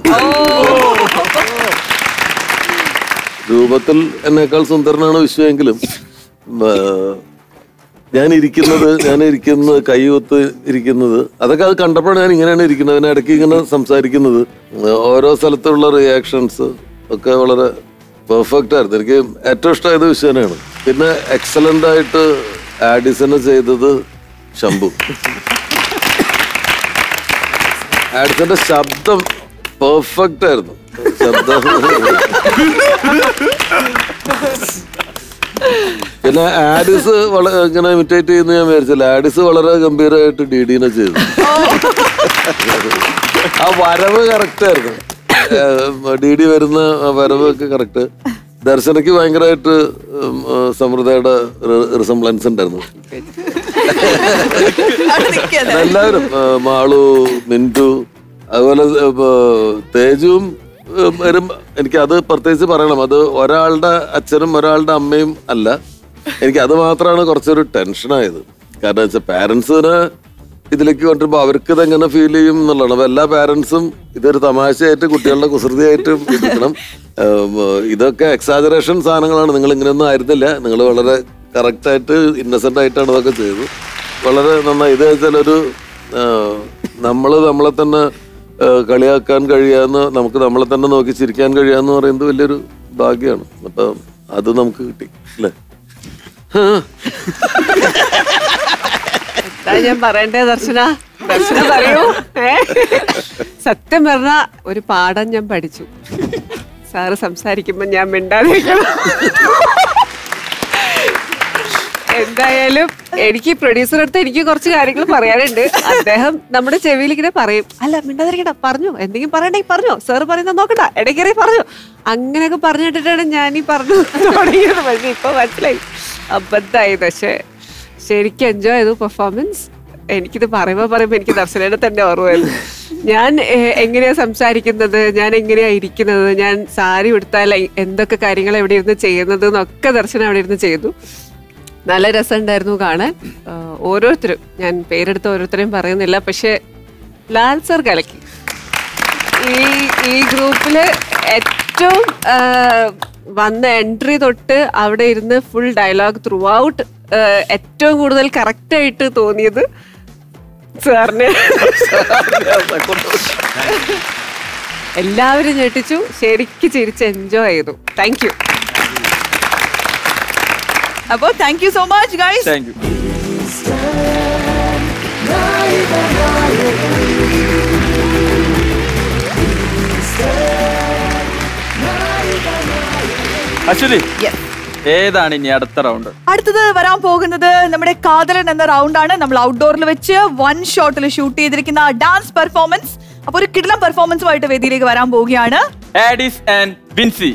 രൂപത്തിൽ എന്നേക്കാൾ സുന്ദരനാണ് വിശ്വമെങ്കിലും ആ, ഞാൻ ഇരിക്കുന്നത് ഞാൻ ഇരിക്കുന്നത് കൈയൊത്ത് ഇരിക്കുന്നത് അതൊക്കെ അത് കണ്ടപ്പോഴാണ് ഞാൻ ഇങ്ങനെയാണ് ഇരിക്കുന്നത് അതിന് ഇടയ്ക്ക് ഇങ്ങനെ സംസാരിക്കുന്നത് ഓരോ സ്ഥലത്തുള്ള റിയാക്ഷൻസ് ഒക്കെ വളരെ പെർഫെക്റ്റ് ആയിരുന്നു എനിക്ക് ഏറ്റവും ഇഷ്ടമായത് വിശ്വനാണ് പിന്നെ എക്സലന്റ് ആയിട്ട് ആഡിസനെ ചെയ്തത് ശംഭു ആഡിസന്റെ ശബ്ദം പെർഫെക്റ്റ് ആയിരുന്നു ശബ്ദം പിന്നെ ആഡിസ് വളരെ ഇങ്ങനെ ഇമിറ്റേറ്റ് ചെയ്യുന്ന ഞാൻ വിചാരിച്ചില്ല ആഡിസ് വളരെ ഗംഭീരമായിട്ട് ഡി ഡിനെ ചെയ്തു ആ വരവ് കറക്റ്റ് ആയിരുന്നു ഡി ഡി വരുന്ന ആ വരവ് ഒക്കെ കറക്റ്റ് ദർശനയ്ക്ക് ഭയങ്കരമായിട്ട് ഉം, ആ, സമൃദ്ധയുടെ റിസംബ്ലൻസ് ഉണ്ടായിരുന്നു എല്ലാവരും ആ, മാളു മിന്റു അതുപോലെ ഇപ്പൊ തേജുവും ഉം, വരും എനിക്ക് അത് പ്രത്യേകിച്ച് പറയണം അത് ഒരാളുടെ അച്ഛനും ഒരാളുടെ അമ്മയും അല്ല എനിക്ക് അത് മാത്രമാണ് കുറച്ചൊരു ടെൻഷനായത് കാരണം വെച്ചാൽ പാരൻസിന് ഇതിലേക്ക് കൊണ്ടുവരുമ്പോൾ അവർക്ക് ഇതെങ്ങനെ ഫീൽ ചെയ്യും എന്നുള്ളതാണ് അപ്പൊ എല്ലാ പാരൻസും ഇതൊരു തമാശയായിട്ട് കുട്ടികളുടെ കുസൃതിയായിട്ട് എടുക്കണം ഉം, ഇതൊക്കെ എക്സാജറേഷൻ സാധനങ്ങളാണ് നിങ്ങൾ ഇങ്ങനെയൊന്നും ആയിരുന്നില്ല നിങ്ങൾ വളരെ കറക്റ്റായിട്ട് ഇന്നസെന്റ് ആയിട്ടാണ് ഇതൊക്കെ ചെയ്തത് വളരെ നന്നായി ഇത് വെച്ചാൽ ഒരു നമ്മൾ നമ്മളെ തന്നെ ആ, കളിയാക്കാൻ കഴിയാന്ന് നമുക്ക് നമ്മളെ തന്നെ നോക്കി ചിരിക്കാൻ കഴിയാന്ന് പറയുന്നത് വലിയൊരു ഭാഗ്യമാണ് അപ്പൊ അത് നമുക്ക് കിട്ടി അല്ലേ എന്താ ഞാൻ പറയണ്ടേ ദർശന ദർശന പറയൂ ഏ? സത്യം പറഞ്ഞ ഒരു പാഠം ഞാൻ പഠിച്ചു സാറ് സംസാരിക്കുമ്പോ ഞാൻ മിണ്ടാതിരിക്കണം എന്തായാലും എനിക്ക് പ്രൊഡ്യൂസർ അടുത്ത് എനിക്ക് കുറച്ച് കാര്യങ്ങൾ പറയാനുണ്ട് അദ്ദേഹം നമ്മുടെ ചെവിയിൽ ഇങ്ങനെ പറയും അല്ല മിണ്ടാതിരിക്കണ്ട പറഞ്ഞു എന്തെങ്കിലും പറയണ്ടെങ്കിൽ പറഞ്ഞോ സാറ് പറയുന്നത് നോക്കണ്ട ഇടയ്ക്കേറി പറഞ്ഞു അങ്ങനെയൊക്കെ പറഞ്ഞിട്ടിട്ടാണ് ഞാൻ ഈ പറഞ്ഞു തുടങ്ങിയത് പക്ഷേ ഇപ്പൊ മനസ്സിലായി അബദ്ധമായി പക്ഷേ ശരിക്കും എൻജോയ് ചെയ്തു പെർഫോമൻസ് എനിക്കിത് പറയുമ്പോൾ പറയുമ്പോൾ എനിക്ക് ദർശനയുടെ തന്നെ ഓർമ്മ വരുന്നു ഞാൻ ഏഹ്, എങ്ങനെയാ സംസാരിക്കുന്നത് ഞാൻ എങ്ങനെയാ ഇരിക്കുന്നത് ഞാൻ സാരി ഉടുത്താൽ എ- എന്തൊക്കെ കാര്യങ്ങൾ എവിടെ ഇരുന്ന് ചെയ്യുന്നത് എന്നൊക്കെ ദർശനം അവിടെ ഇരുന്ന് ചെയ്തു നല്ല രസമുണ്ടായിരുന്നു കാണാൻ ആഹ്, ഓരോരുത്തരും ഞാൻ പേരെടുത്ത് ഓരോരുത്തരെയും പറയുന്നില്ല പക്ഷെ ലാൽ സർ കലക്കി ഈ ഈ ഗ്രൂപ്പില് ഏറ്റവും ആഹ്, വന്ന എൻട്രി തൊട്ട് അവിടെ ഇരുന്ന് ഫുൾ ഡയലോഗ് ത്രൂ ഔട്ട് ഏറ്റവും കൂടുതൽ കറക്റ്റ് ആയിട്ട് തോന്നിയത് സാറിന് എല്ലാവരും ഞെട്ടിച്ചു ശരിക്ക് ചിരിച്ച് എൻജോയ് ചെയ്തു താങ്ക് യു അപ്പോ thank you so much guys thank you Aswathy ഏതാണ് ഇനി അടുത്ത റൗണ്ട് അടുത്തത് വരാൻ പോകുന്നത് നമ്മുടെ കാതലൻ എന്ന റൗണ്ടാണ് നമ്മൾ ഔട്ട്ഡോറിൽ വെച്ച് വൺ ഷോട്ടിൽ ഷൂട്ട് ചെയ്തിരിക്കുന്ന ഡാൻസ് പെർഫോമൻസ് അപ്പൊ ഒരു കിടിലം പെർഫോമൻസുമായിട്ട് വേദിയിലേക്ക് വരാൻ പോവുകയാണ് ആഡിസ് ആൻഡ് വിൻസി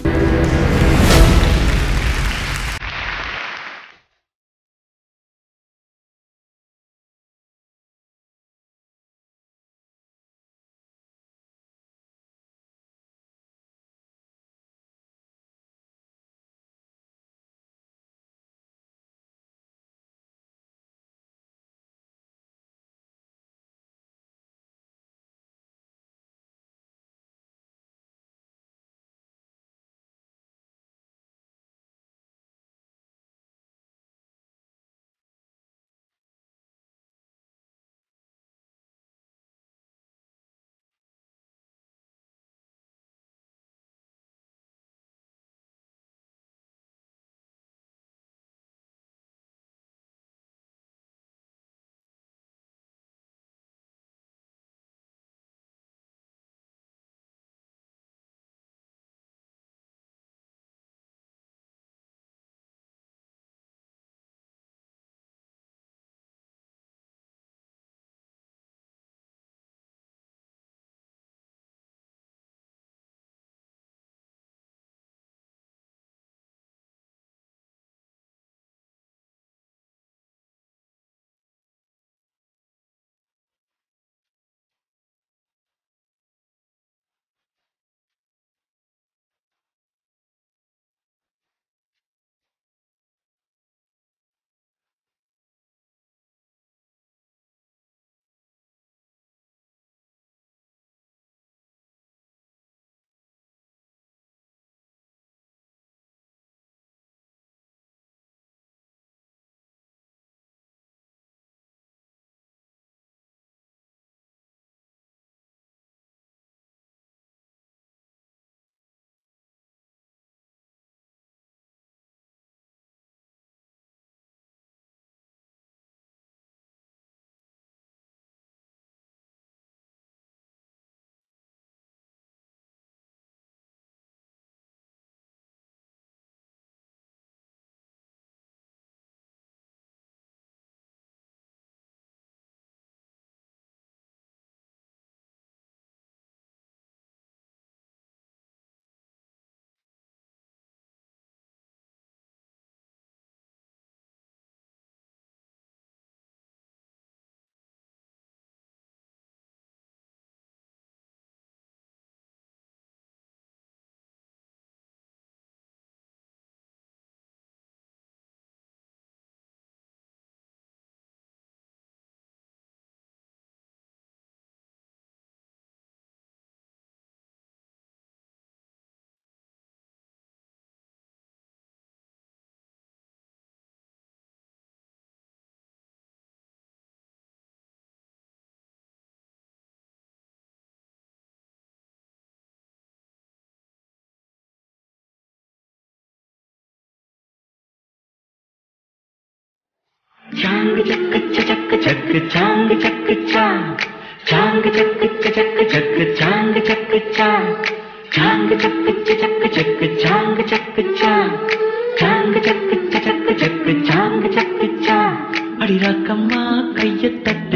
चांग चक चक चक चांग चक चा चांग चक चक चक चांग चक चा चांग चक चक चक चांग चक चा चांग चक चक चक चांग चक चा അടിരാക്കമ്മ കയ്യത്തട്ട്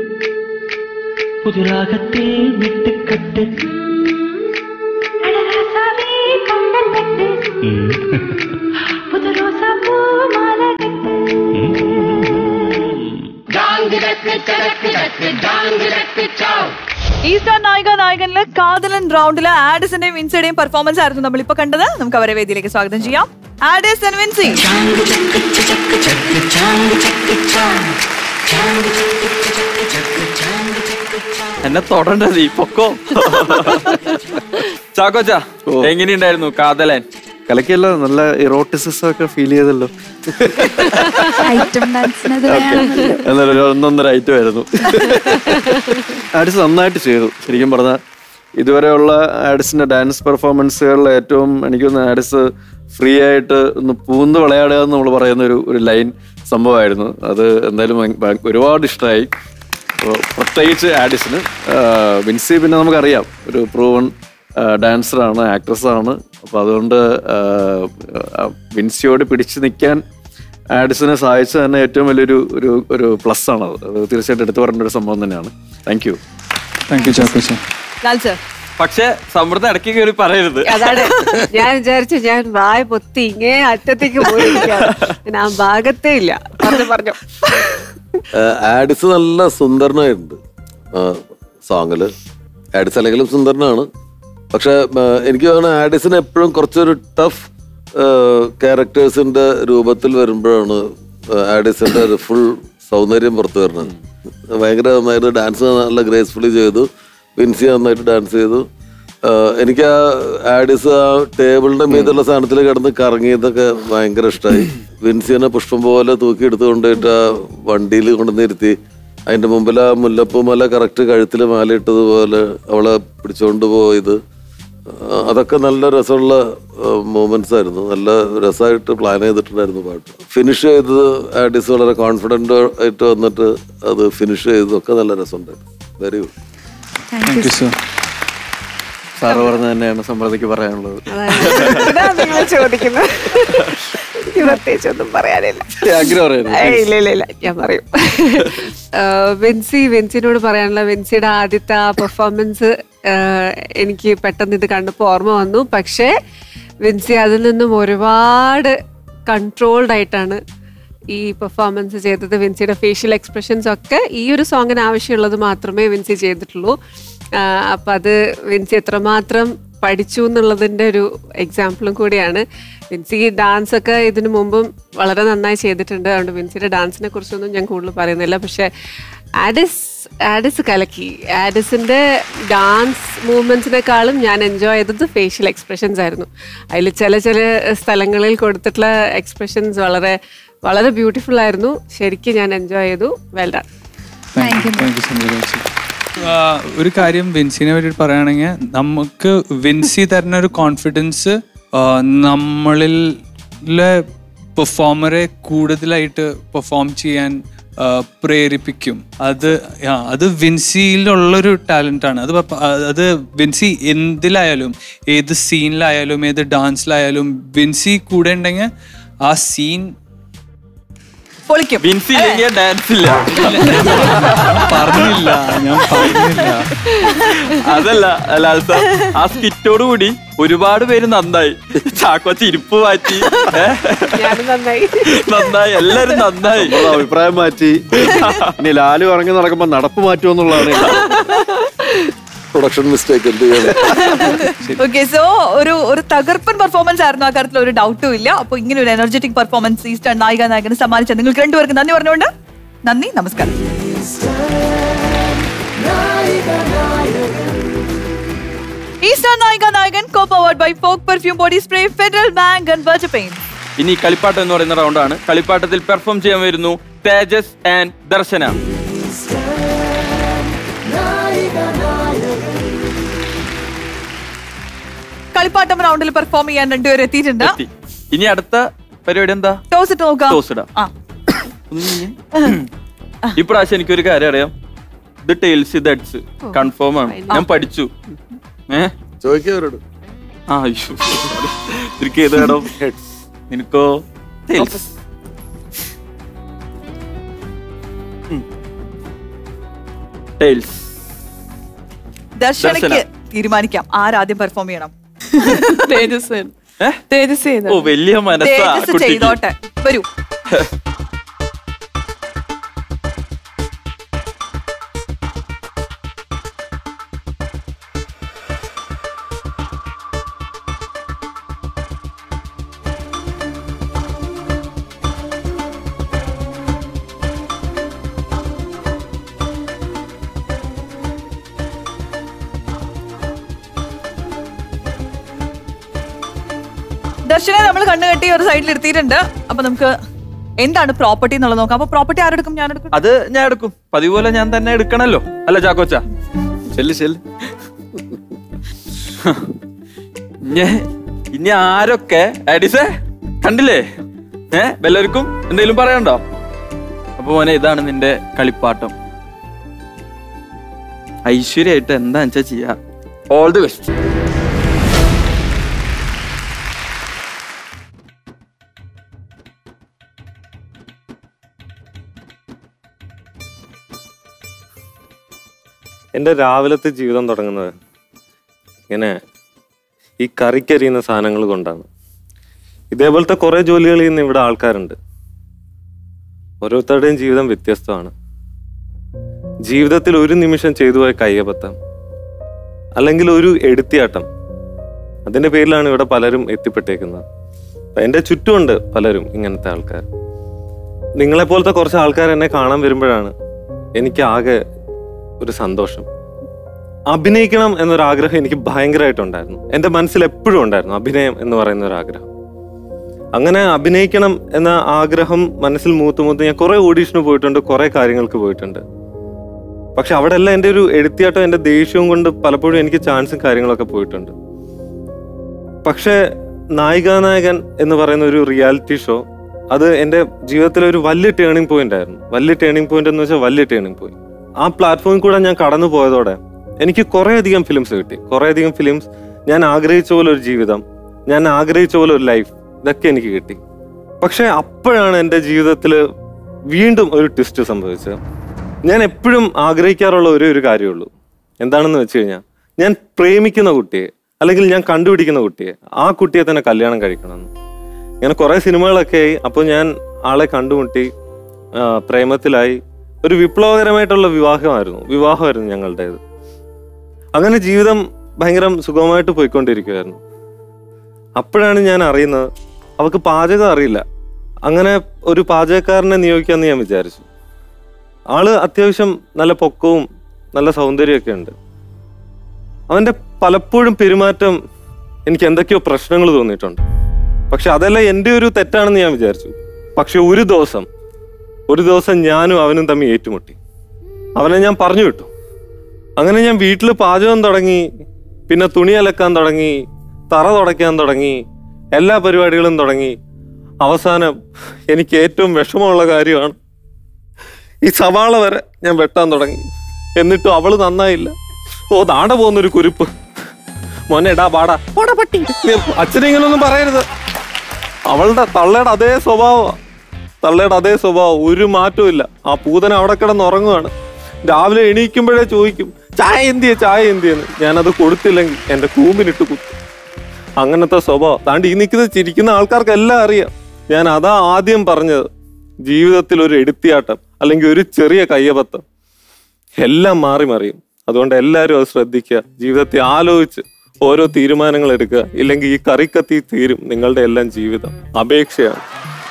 പുതുരാഗത്തെ വിട്ടുകെട്ട് ഈ സ്റ്റാർ നായിക നായകനില് കാതലൻ റൗണ്ടില് ആഡിസിന്റെയും വിൻസിയുടെയും പെർഫോമൻസ് ആയിരുന്നു നമ്മൾ ഇപ്പൊ കണ്ടത് നമുക്ക് അവരെ വേദിയിലേക്ക് സ്വാഗതം ചെയ്യാം ആഡിസ് ആൻഡ് വിൻസി എന്നെ തൊടണ്ടത് ഈ പൊക്കോ ചാക്കോച്ച എങ്ങനെയുണ്ടായിരുന്നു കാതലൻ കലക്കിയല്ലോ നല്ല ഇറോട്ടിസിസം ഒക്കെ ഫീൽ ചെയ്തല്ലോ ഐറ്റം ഡാൻസിനത് എന്നാലും ഒരു ഒന്നൊന്നര ഐറ്റം ആയിരുന്നു ആഡിസ് നന്നായിട്ട് ചെയ്തു ശരിക്കും പറഞ്ഞാൽ ഇതുവരെയുള്ള ആഡിസിന്റെ ഡാൻസ് പെർഫോമൻസുകളിൽ ഏറ്റവും എനിക്ക് തോന്നുന്നു ആഡിസ് ഫ്രീ ആയിട്ട് ഒന്ന് പൂന്ന് വിളയാടുക എന്ന് നമ്മൾ പറയുന്ന ഒരു ഒരു ലൈൻ സംഭവമായിരുന്നു അത് എന്തായാലും ഭയ- ഭയ- ഒരുപാട് ഇഷ്ടമായി അപ്പോൾ പ്രത്യേകിച്ച് ആഡിസിന് ആഹ് വിൻസി പിന്നെ നമുക്കറിയാം ഒരു പ്രൂവൺ ഡാൻസറാണ് ആക്ട്രസ്സാണ് അപ്പോൾ അതുകൊണ്ട് ആഹ് ആഹ് വിൻസിയോട് പിടിച്ചു നിൽക്കാൻ ആഡിസിനെ സഹായിച്ച തന്നെ ഏറ്റവും വലിയൊരു ഒരു ഒരു പ്ലസ് ആണ് അത് അത് തീർച്ചയായിട്ടും എടുത്തു പറയേണ്ട ഒരു സംഭവം തന്നെയാണ് thank you thank you Chackocha Lal sir പക്ഷെ സമൃദ്ധ ഇടയ്ക്ക് കയറി പറയരുത് അതാണ് ഞാൻ വിചാരിച്ചു ഞാൻ വായ പൊത്തി ഇങ്ങേ അറ്റത്തേക്ക് പോയിരിക്കുകയാണ് ഞാൻ ആ ഭാഗത്തേ ഇല്ല പറഞ്ഞു പറഞ്ഞു ആഹ് ആഡിസ് നല്ല സുന്ദരനായിട്ടുണ്ട് സോങ്ങില് ആഡിസ് അല്ലെങ്കിലും സുന്ദരനാണ് പക്ഷെ ആഹ് എനിക്ക് തോന്നുന്നു ആഡിസിന് എപ്പോഴും കുറച്ചൊരു ടഫ് ക്യാരക്ടേഴ്സിന്റെ രൂപത്തിൽ വരുമ്പോഴാണ് ആഹ് ആഡിസിന്റെ ഒരു ഫുൾ സൗന്ദര്യം പുറത്തു വരുന്നത് ഭയങ്കര നന്നായിട്ട് ഡാൻസ് നല്ല ഗ്രേസ്ഫുള്ളി ചെയ്തു വിൻസി നന്നായിട്ട് ഡാൻസ് ചെയ്തു ആഹ് എനിക്ക് ആ ആഡിസ് ആ ടേബിളിന്റെ മീതുള്ള സാധനത്തിൽ കിടന്ന് കറങ്ങിയതൊക്കെ ഭയങ്കര ഇഷ്ടമായി വിൻസിനെ പുഷ്പം പോലെ തൂക്കി എടുത്ത് കൊണ്ടുപോയിട്ട് ആ വണ്ടിയിൽ കൊണ്ടുവന്നിരുത്തി അതിന്റെ മുമ്പിൽ ആ മുല്ലപ്പൂ മല കറക്റ്റ് കഴുത്തിൽ മാലയിട്ടതുപോലെ അവളെ പിടിച്ചുകൊണ്ട് പോയത് ആ, അതൊക്കെ നല്ല രസമുള്ള മൂമെന്റ്സ് ആയിരുന്നു നല്ല രസമായിട്ട് പ്ലാൻ ചെയ്തിട്ടുണ്ടായിരുന്നു പാട്ട് ഫിനിഷ് ചെയ്തത് ആഡിസ് വളരെ കോൺഫിഡന്റ് ആയിട്ട് വന്നിട്ട് അത് ഫിനിഷ് ചെയ്തതൊക്കെ നല്ല രസമുണ്ടായിരുന്നു very good thank you sir sir പറഞ്ഞ തന്നെയാണ് സമൃദ്ധിക്ക് പറയാനുള്ളത് ഇതാ നിങ്ങൾ ചോദിക്കുന്നത് എനിക്ക് പ്രത്യേകിച്ച് ഒന്നും പറയാനില്ല ആഗ്രഹം പറയായിരുന്നു ഏയ് ഇല്ല ഇല്ല ഇല്ല ഞാൻ പറയും ആഹ് വിൻസി വിൻസിനോട് പറയാനുള്ള വിൻസിയുടെ ആദ്യത്തെ ആ പെർഫോമൻസ് എനിക്ക് പെട്ടെന്ന് ഇത് കണ്ടപ്പോൾ ഓർമ്മ വന്നു പക്ഷേ വിൻസി അതിൽ നിന്നും ഒരുപാട് കൺട്രോൾഡ് ആയിട്ടാണ് ഈ പെർഫോമൻസ് ചെയ്തത് വിൻസിയുടെ ഫേഷ്യൽ എക്സ്പ്രഷൻസ് ഒക്കെ ഈ ഒരു സോങ്ങിന് ആവശ്യമുള്ളത് മാത്രമേ വിൻസി ചെയ്തിട്ടുള്ളൂ ആഹ് അപ്പൊ അത് വിൻസി എത്രമാത്രം പഠിച്ചു എന്നുള്ളതിൻ്റെ ഒരു എക്സാമ്പിളും കൂടിയാണ് വിൻസി ഡാൻസ് ഒക്കെ ഇതിനു മുമ്പും വളരെ നന്നായി ചെയ്തിട്ടുണ്ട് അതുകൊണ്ട് വിൻസിയുടെ ഡാൻസിനെ കുറിച്ചൊന്നും ഞാൻ കൂടുതൽ പറയുന്നില്ല പക്ഷേ ആഡിസ് ആഡിസ് കലക്കി ആഡിസിൻ്റെ ഡാൻസ് മൂവ്മെൻറ്റ്സിനെക്കാളും ഞാൻ എൻജോയ് ചെയ്തത് ഫേഷ്യൽ എക്സ്പ്രഷൻസ് ആയിരുന്നു അതിൽ ചില ചില സ്ഥലങ്ങളിൽ കൊടുത്തിട്ടുള്ള എക്സ്പ്രഷൻസ് വളരെ വളരെ ബ്യൂട്ടിഫുൾ ആയിരുന്നു ശരിക്കും ഞാൻ എൻജോയ് ചെയ്തു well done thank you Sanjay ഒരു കാര്യം വിൻസിനെ വേണ്ടിയിട്ട് പറയുകയാണെങ്കിൽ നമുക്ക് വിൻസി തരുന്ന ഒരു കോൺഫിഡൻസ് നമ്മളിലെ പെർഫോമറെ കൂടുതലായിട്ട് പെർഫോം ചെയ്യാൻ ആ, പ്രേരിപ്പിക്കും അത് ആ, അത് വിൻസിയിലുള്ളൊരു ടാലൻ്റ് ആണ് അത് പപ്പ- അത് വിൻസി എന്തിലായാലും ഏത് സീനിലായാലും ഏത് ഡാൻസിലായാലും വിൻസി കൂടെ ഉണ്ടെങ്കിൽ ആ സീൻ പൊളിക്കും വിൻസി ഇല്ലെങ്കിൽ ഡാൻസ് ഇല്ല പറഞ്ഞില്ല ഞാൻ പറഞ്ഞില്ല അതല്ല ലാൽ സാർ ആ സ്കിറ്റോട് കൂടി ഒരുപാട് പേര് നന്നായി ചാക്കോ ചിരിപ്പ് മാറ്റി ഏ? നന്നായി നന്നായി എല്ലാരും നന്നായി നമ്മളെ അഭിപ്രായം മാറ്റി ഇനി ലാലു ഇറങ്ങി നടക്കുമ്പോ നടപ്പ് മാറ്റുമെന്നുള്ളതാണ് പ്രൊഡക്ഷൻ മിസ്റ്റേക്ക് എന്ത് ചെയ്യണം ഓക്കെ സോ ഒരു ഒരു തകർപ്പൻ പെർഫോമൻസ് ആയിരുന്നു ആ കാര്യത്തിൽ ഒരു ഡൗട്ടും ഇല്ല അപ്പൊ ഇങ്ങനെ ഒരു എനർജറ്റിക് പെർഫോമൻസ് ഈ സ്റ്റാർ നായിക നായകന് സമ്മാനിച്ച നിങ്ങൾക്ക് രണ്ടുപേർക്ക് നന്ദി പറഞ്ഞുകൊണ്ട് നന്ദി നമസ്കാരം ഈ star Nayika Nayakan co powered by Fogg perfume body spray Federal Bank and Berger Paints ഇനി കളിപ്പാട്ടം എന്ന് പറയുന്ന റൗണ്ടാണ് കളിപ്പാട്ടത്തിൽ പെർഫോം ചെയ്യാൻ വരുന്നു തേജസ് ആൻഡ് ദർശന കളിപ്പാട്ടം റൗണ്ടിൽ പെർഫോം ചെയ്യാൻ രണ്ടുപേരും എത്തിയിട്ടുണ്ട് എത്തി. ഇനി അടുത്ത പരിപാടി എന്താ ടോസ് ഇട്ട് നോക്കാം ടോസ് ഇടാം ആ ഇപ്രാവശ്യം എനിക്കൊരു കാര്യം അറിയാം ഇത് ടേൽസ് ഇത് ഹെഡ്സ് കൺഫേം ആണ് ഞാൻ പഠിച്ചു ഏ ചോദിക്കവരോട് ആ അയ്യോ എനിക്ക് ഏത് വേണം ഹെഡ്സ് നിനക്കോ ടേൽസ് ടേൽസ് ദർശനയ്ക്ക് ദർശന. തീരുമാനിക്കാം ആരാദ്യം പെർഫോം ചെയ്യണം തേജസ് തേജസ് ചെയ്തോ. ഓ വലിയ മനസ്സാ തേജസ് കുട്ടിക്ക് ചെയ്തോട്ടെ വരൂ ദർശനെ നമ്മൾ കണ്ണു കെട്ടി ഒരു സൈഡിൽ ഇരുത്തിയിട്ടുണ്ട് അപ്പൊ നമുക്ക് എന്താണ് പ്രോപ്പർട്ടി എന്നുള്ളത് നോക്കാം അപ്പൊ പ്രോപ്പർട്ടി ആരെടുക്കും ഞാൻ എടുക്കും അത് ഞാൻ എടുക്കും പതിവ് പോലെ ഞാൻ തന്നെ എടുക്കണല്ലോ അല്ല ചാക്കോച്ച ചെല്ല് ചെല്ല് ഇനി ഇനി ആരൊക്കെ അഡിസേ കണ്ടില്ലേ ഏ വല്ലവർക്കും എന്തെങ്കിലും പറയണ്ടോ അപ്പൊ മോനെ ഇതാണ് നിന്റെ കളിപ്പാട്ടം ഐശ്വര്യമായിട്ട് എന്താ വെച്ചാ ചെയ്യാ ഓൾ ദി ബെസ്റ്റ് എൻ്റെ രാവിലത്തെ ജീവിതം തുടങ്ങുന്നത് ഇങ്ങനെ ഈ കറിക്കരിയുന്ന സാധനങ്ങൾ കൊണ്ടാണ് ഇതേപോലത്തെ കുറേ ജോലികൾ ചെയ്യുന്ന ഇവിടെ ആൾക്കാരുണ്ട് ഓരോരുത്തരുടെയും ജീവിതം വ്യത്യസ്തമാണ് ജീവിതത്തിൽ ഒരു നിമിഷം ചെയ്തു പോയ കയ്യബത്തം അല്ലെങ്കിൽ ഒരു എടുത്തിയാട്ടം അതിന്റെ പേരിലാണ് ഇവിടെ പലരും എത്തിപ്പെട്ടേക്കുന്നത് അപ്പൊ എൻ്റെ ചുറ്റുമുണ്ട് പലരും ഇങ്ങനത്തെ ആൾക്കാർ നിങ്ങളെപ്പോലത്തെ കുറച്ച് ആൾക്കാർ എന്നെ കാണാൻ വരുമ്പോഴാണ് എനിക്ക് ആകെ ഒരു സന്തോഷം അഭിനയിക്കണം എന്നൊരു ആഗ്രഹം എനിക്ക് ഭയങ്കരമായിട്ടുണ്ടായിരുന്നു എൻ്റെ മനസ്സിൽ എപ്പോഴും ഉണ്ടായിരുന്നു അഭിനയം എന്ന് പറയുന്ന ഒരു ആഗ്രഹം അങ്ങനെ അഭിനയിക്കണം എന്ന ആഗ്രഹം മനസ്സിൽ മൂത്ത് മൂത്ത് ഞാൻ കുറെ ഓഡീഷന് പോയിട്ടുണ്ട് കുറെ കാര്യങ്ങൾക്ക് പോയിട്ടുണ്ട് പക്ഷെ അവിടെ എല്ലാം എൻ്റെ ഒരു എഴുത്തിയാട്ടം എൻ്റെ ദേഷ്യവും കൊണ്ട് പലപ്പോഴും എനിക്ക് ചാൻസും കാര്യങ്ങളൊക്കെ പോയിട്ടുണ്ട് പക്ഷേ നായികാനായകൻ എന്ന് പറയുന്ന ഒരു റിയാലിറ്റി ഷോ അത് എൻ്റെ ജീവിതത്തിലെ ഒരു വലിയ ടേണിംഗ് പോയിന്റ് ആയിരുന്നു വലിയ ടേണിംഗ് പോയിന്റ് എന്ന് വെച്ചാൽ വലിയ ടേണിംഗ് പോയിന്റ് ആ പ്ലാറ്റ്ഫോമിൽ കൂടെ ഞാൻ കടന്നു പോയതോടെ എനിക്ക് കുറേ അധികം ഫിലിംസ് കിട്ടി കുറേ അധികം ഫിലിംസ് ഞാൻ ആഗ്രഹിച്ച പോലെ ഒരു ജീവിതം ഞാൻ ആഗ്രഹിച്ച പോലെ ഒരു ലൈഫ് ഇതൊക്കെ എനിക്ക് കിട്ടി പക്ഷെ അപ്പോഴാണ് എൻ്റെ ജീവിതത്തിൽ വീണ്ടും ഒരു ട്വിസ്റ്റ് സംഭവിച്ചത് ഞാൻ എപ്പോഴും ആഗ്രഹിക്കാറുള്ള ഒരേ ഒരു കാര്യമുള്ളൂ എന്താണെന്ന് വെച്ച് കഴിഞ്ഞാൽ ഞാൻ പ്രേമിക്കുന്ന കുട്ടിയെ അല്ലെങ്കിൽ ഞാൻ കണ്ടുപിടിക്കുന്ന കുട്ടിയെ ആ കുട്ടിയെ തന്നെ കല്യാണം കഴിക്കണമെന്ന് ഇങ്ങനെ കുറേ സിനിമകളൊക്കെ ആയി അപ്പോൾ ഞാൻ ആളെ കണ്ടുമുട്ടി ആ, പ്രേമത്തിലായി ഒരു വിപ്ലവകരമായിട്ടുള്ള വിവാഹമായിരുന്നു വിവാഹമായിരുന്നു ഞങ്ങളുടേത് അങ്ങനെ ജീവിതം ഭയങ്കര സുഗമമായിട്ട് പോയിക്കൊണ്ടിരിക്കുമായിരുന്നു അപ്പോഴാണ് ഞാൻ അറിയുന്നത് അവൾക്ക് പാചകം അറിയില്ല അങ്ങനെ ഒരു പാചകക്കാരനെ നിയോഗിക്കാമെന്ന് ഞാൻ വിചാരിച്ചു ആള് അത്യാവശ്യം നല്ല പൊക്കവും നല്ല സൗന്ദര്യമൊക്കെ ഉണ്ട് അവന്റെ പലപ്പോഴും പെരുമാറ്റം എനിക്ക് എന്തൊക്കെയോ പ്രശ്നങ്ങൾ തോന്നിയിട്ടുണ്ട് പക്ഷെ അതെല്ലാം എൻ്റെ ഒരു തെറ്റാണെന്ന് ഞാൻ വിചാരിച്ചു പക്ഷെ ഒരു ദിവസം ഒരു ദിവസം ഞാനും അവനും തമ്മിൽ ഏറ്റുമുട്ടി അവനെ ഞാൻ പറഞ്ഞു വിട്ടു അങ്ങനെ ഞാൻ വീട്ടിൽ പാചകം തുടങ്ങി പിന്നെ തുണി അലക്കാൻ തുടങ്ങി തറ തുടയ്ക്കാൻ തുടങ്ങി എല്ലാ പരിപാടികളും തുടങ്ങി അവസാനം എനിക്ക് ഏറ്റവും വിഷമമുള്ള കാര്യമാണ് ഈ സവാള വരെ ഞാൻ വെട്ടാൻ തുടങ്ങി എന്നിട്ടും അവള് നന്നായില്ല ഓ നാട പോകുന്നൊരു കുരുപ്പ് മോനെ എടാ പാടാ പോടാ പട്ടി നീ അച്ഛനെ ഇങ്ങനൊന്നും പറയരുത് അവളുടെ തള്ളയുടെ അതേ സ്വഭാവമാണ് തള്ളയുടെ അതേ സ്വഭാവം ഒരു മാറ്റവും ഇല്ല ആ പൂതന അവിടെ കിടന്ന് ഉറങ്ങുവാണ് രാവിലെ എണീക്കുമ്പോഴേ ചോദിക്കും ചായ എന്തിയെ ചായ എന്തിയെന്ന് ഞാനത് കൊടുത്തില്ലെങ്കിൽ എന്റെ കൂമ്പിനിട്ട് കുത്തും അങ്ങനത്തെ സ്വഭാവം താണ്ട് ഈ നിൽക്കുന്നത് ചിരിക്കുന്ന ആൾക്കാർക്ക് എല്ലാം അറിയാം ഞാൻ അതാ ആദ്യം പറഞ്ഞത് ജീവിതത്തിൽ ഒരു എടുത്തിയാട്ടം അല്ലെങ്കിൽ ഒരു ചെറിയ കയ്യബത്തം എല്ലാം മാറി മറിയും അതുകൊണ്ട് എല്ലാവരും അത് ശ്രദ്ധിക്കുക ജീവിതത്തെ ആലോചിച്ച് ഓരോ തീരുമാനങ്ങൾ എടുക്കുക ഇല്ലെങ്കിൽ ഈ കറിക്കത്തി തീരും നിങ്ങളുടെ എല്ലാം ജീവിതം അപേക്ഷയാണ്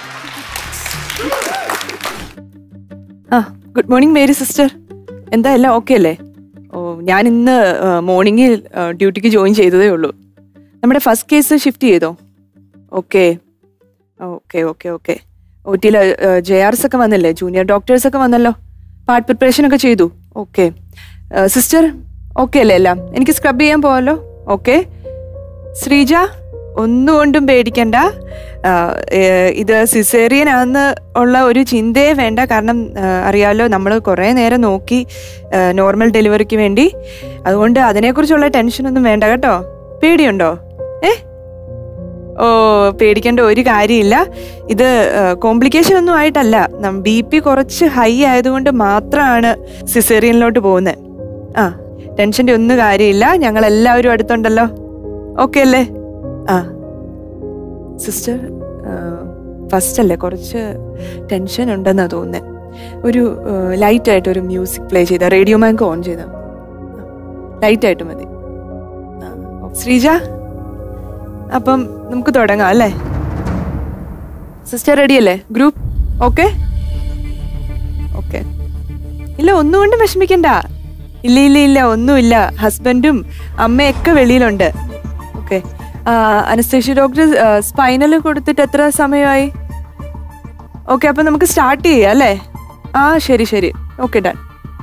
ആ ഗുഡ് മോർണിംഗ് മേരി സിസ്റ്റർ എന്താ എല്ലാം ഓക്കെ അല്ലേ ഓ ഞാൻ ഇന്ന് മോർണിംഗിൽ ഡ്യൂട്ടിക്ക് ജോയിൻ ചെയ്തതേ ഉള്ളൂ നമ്മുടെ ഫസ്റ്റ് കേസ് ഷിഫ്റ്റ് ചെയ്തോ okay okay okay okay O ടിയിൽ ജെ ആർസ് ഒക്കെ വന്നില്ലേ ജൂനിയർ ഡോക്ടേഴ്സ് ഒക്കെ വന്നല്ലോ പാർട്ട് പ്രിപ്പറേഷൻ ഒക്കെ ചെയ്തു ഓക്കെ സിസ്റ്റർ ഓക്കെ അല്ലേ എല്ലാം എനിക്ക് സ്ക്രബ് ചെയ്യാൻ പോവാലോ ഓക്കെ ശ്രീജ ഒന്നുകൊണ്ടും പേടിക്കണ്ട ആ, ഏ, ഇത് സിസേറിയൻ ആണെന്ന് ഉള്ള ഒരു ചിന്തയെ വേണ്ട കാരണം ആ, അറിയാലോ നമ്മൾ കുറേ നേരം നോക്കി നോർമൽ ഡെലിവറിക്ക് വേണ്ടി അതുകൊണ്ട് അതിനെക്കുറിച്ചുള്ള ടെൻഷനൊന്നും വേണ്ട കേട്ടോ പേടിയുണ്ടോ ഏ ഓ പേടിക്കേണ്ട ഒരു കാര്യമില്ല ഇത് കോംപ്ലിക്കേഷൻ ഒന്നും ആയിട്ടല്ല ബി പി കുറച്ച് ഹൈ ആയതുകൊണ്ട് മാത്രമാണ് സിസേറിയനിലോട്ട് പോകുന്നത് ആ ടെൻഷൻ്റെ ഒന്നും കാര്യമില്ല ഞങ്ങൾ എല്ലാവരും അടുത്തുണ്ടല്ലോ ഓക്കെ അല്ലേ ആ സിസ്റ്റർ ഫസ്റ്റ് അല്ലേ കുറച്ച് ടെൻഷൻ ഉണ്ടെന്നാ തോന്നുന്നത് ഒരു ലൈറ്റ് ആയിട്ട് ഒരു മ്യൂസിക് പ്ലേ ചെയ്ത റേഡിയോ മാങ്ക് ഓൺ ചെയ്ത ലൈറ്റ് ആയിട്ട് മതി ആ, ശ്രീജ അപ്പം നമുക്ക് തുടങ്ങാം അല്ലേ സിസ്റ്റർ റെഡി അല്ലേ ഗ്രൂപ്പ് ഓക്കെ ഓക്കെ ഇല്ല ഒന്നുകൊണ്ടും വിഷമിക്കണ്ട ഇല്ല ഇല്ല ഇല്ല ഒന്നുമില്ല ഹസ്ബൻഡും അമ്മയൊക്കെ വെളിയിലുണ്ട് ഓക്കെ അനസ്തേഷ്യ ഡോക്ടർ സ്പൈനൽ കൊടുത്തിട്ട് എത്ര സമയമായി ഓക്കെ അപ്പൊ നമുക്ക് സ്റ്റാർട്ട് ചെയ്യാം അല്ലേ ആ ശരി ശരി ഓക്കെ ഡൺ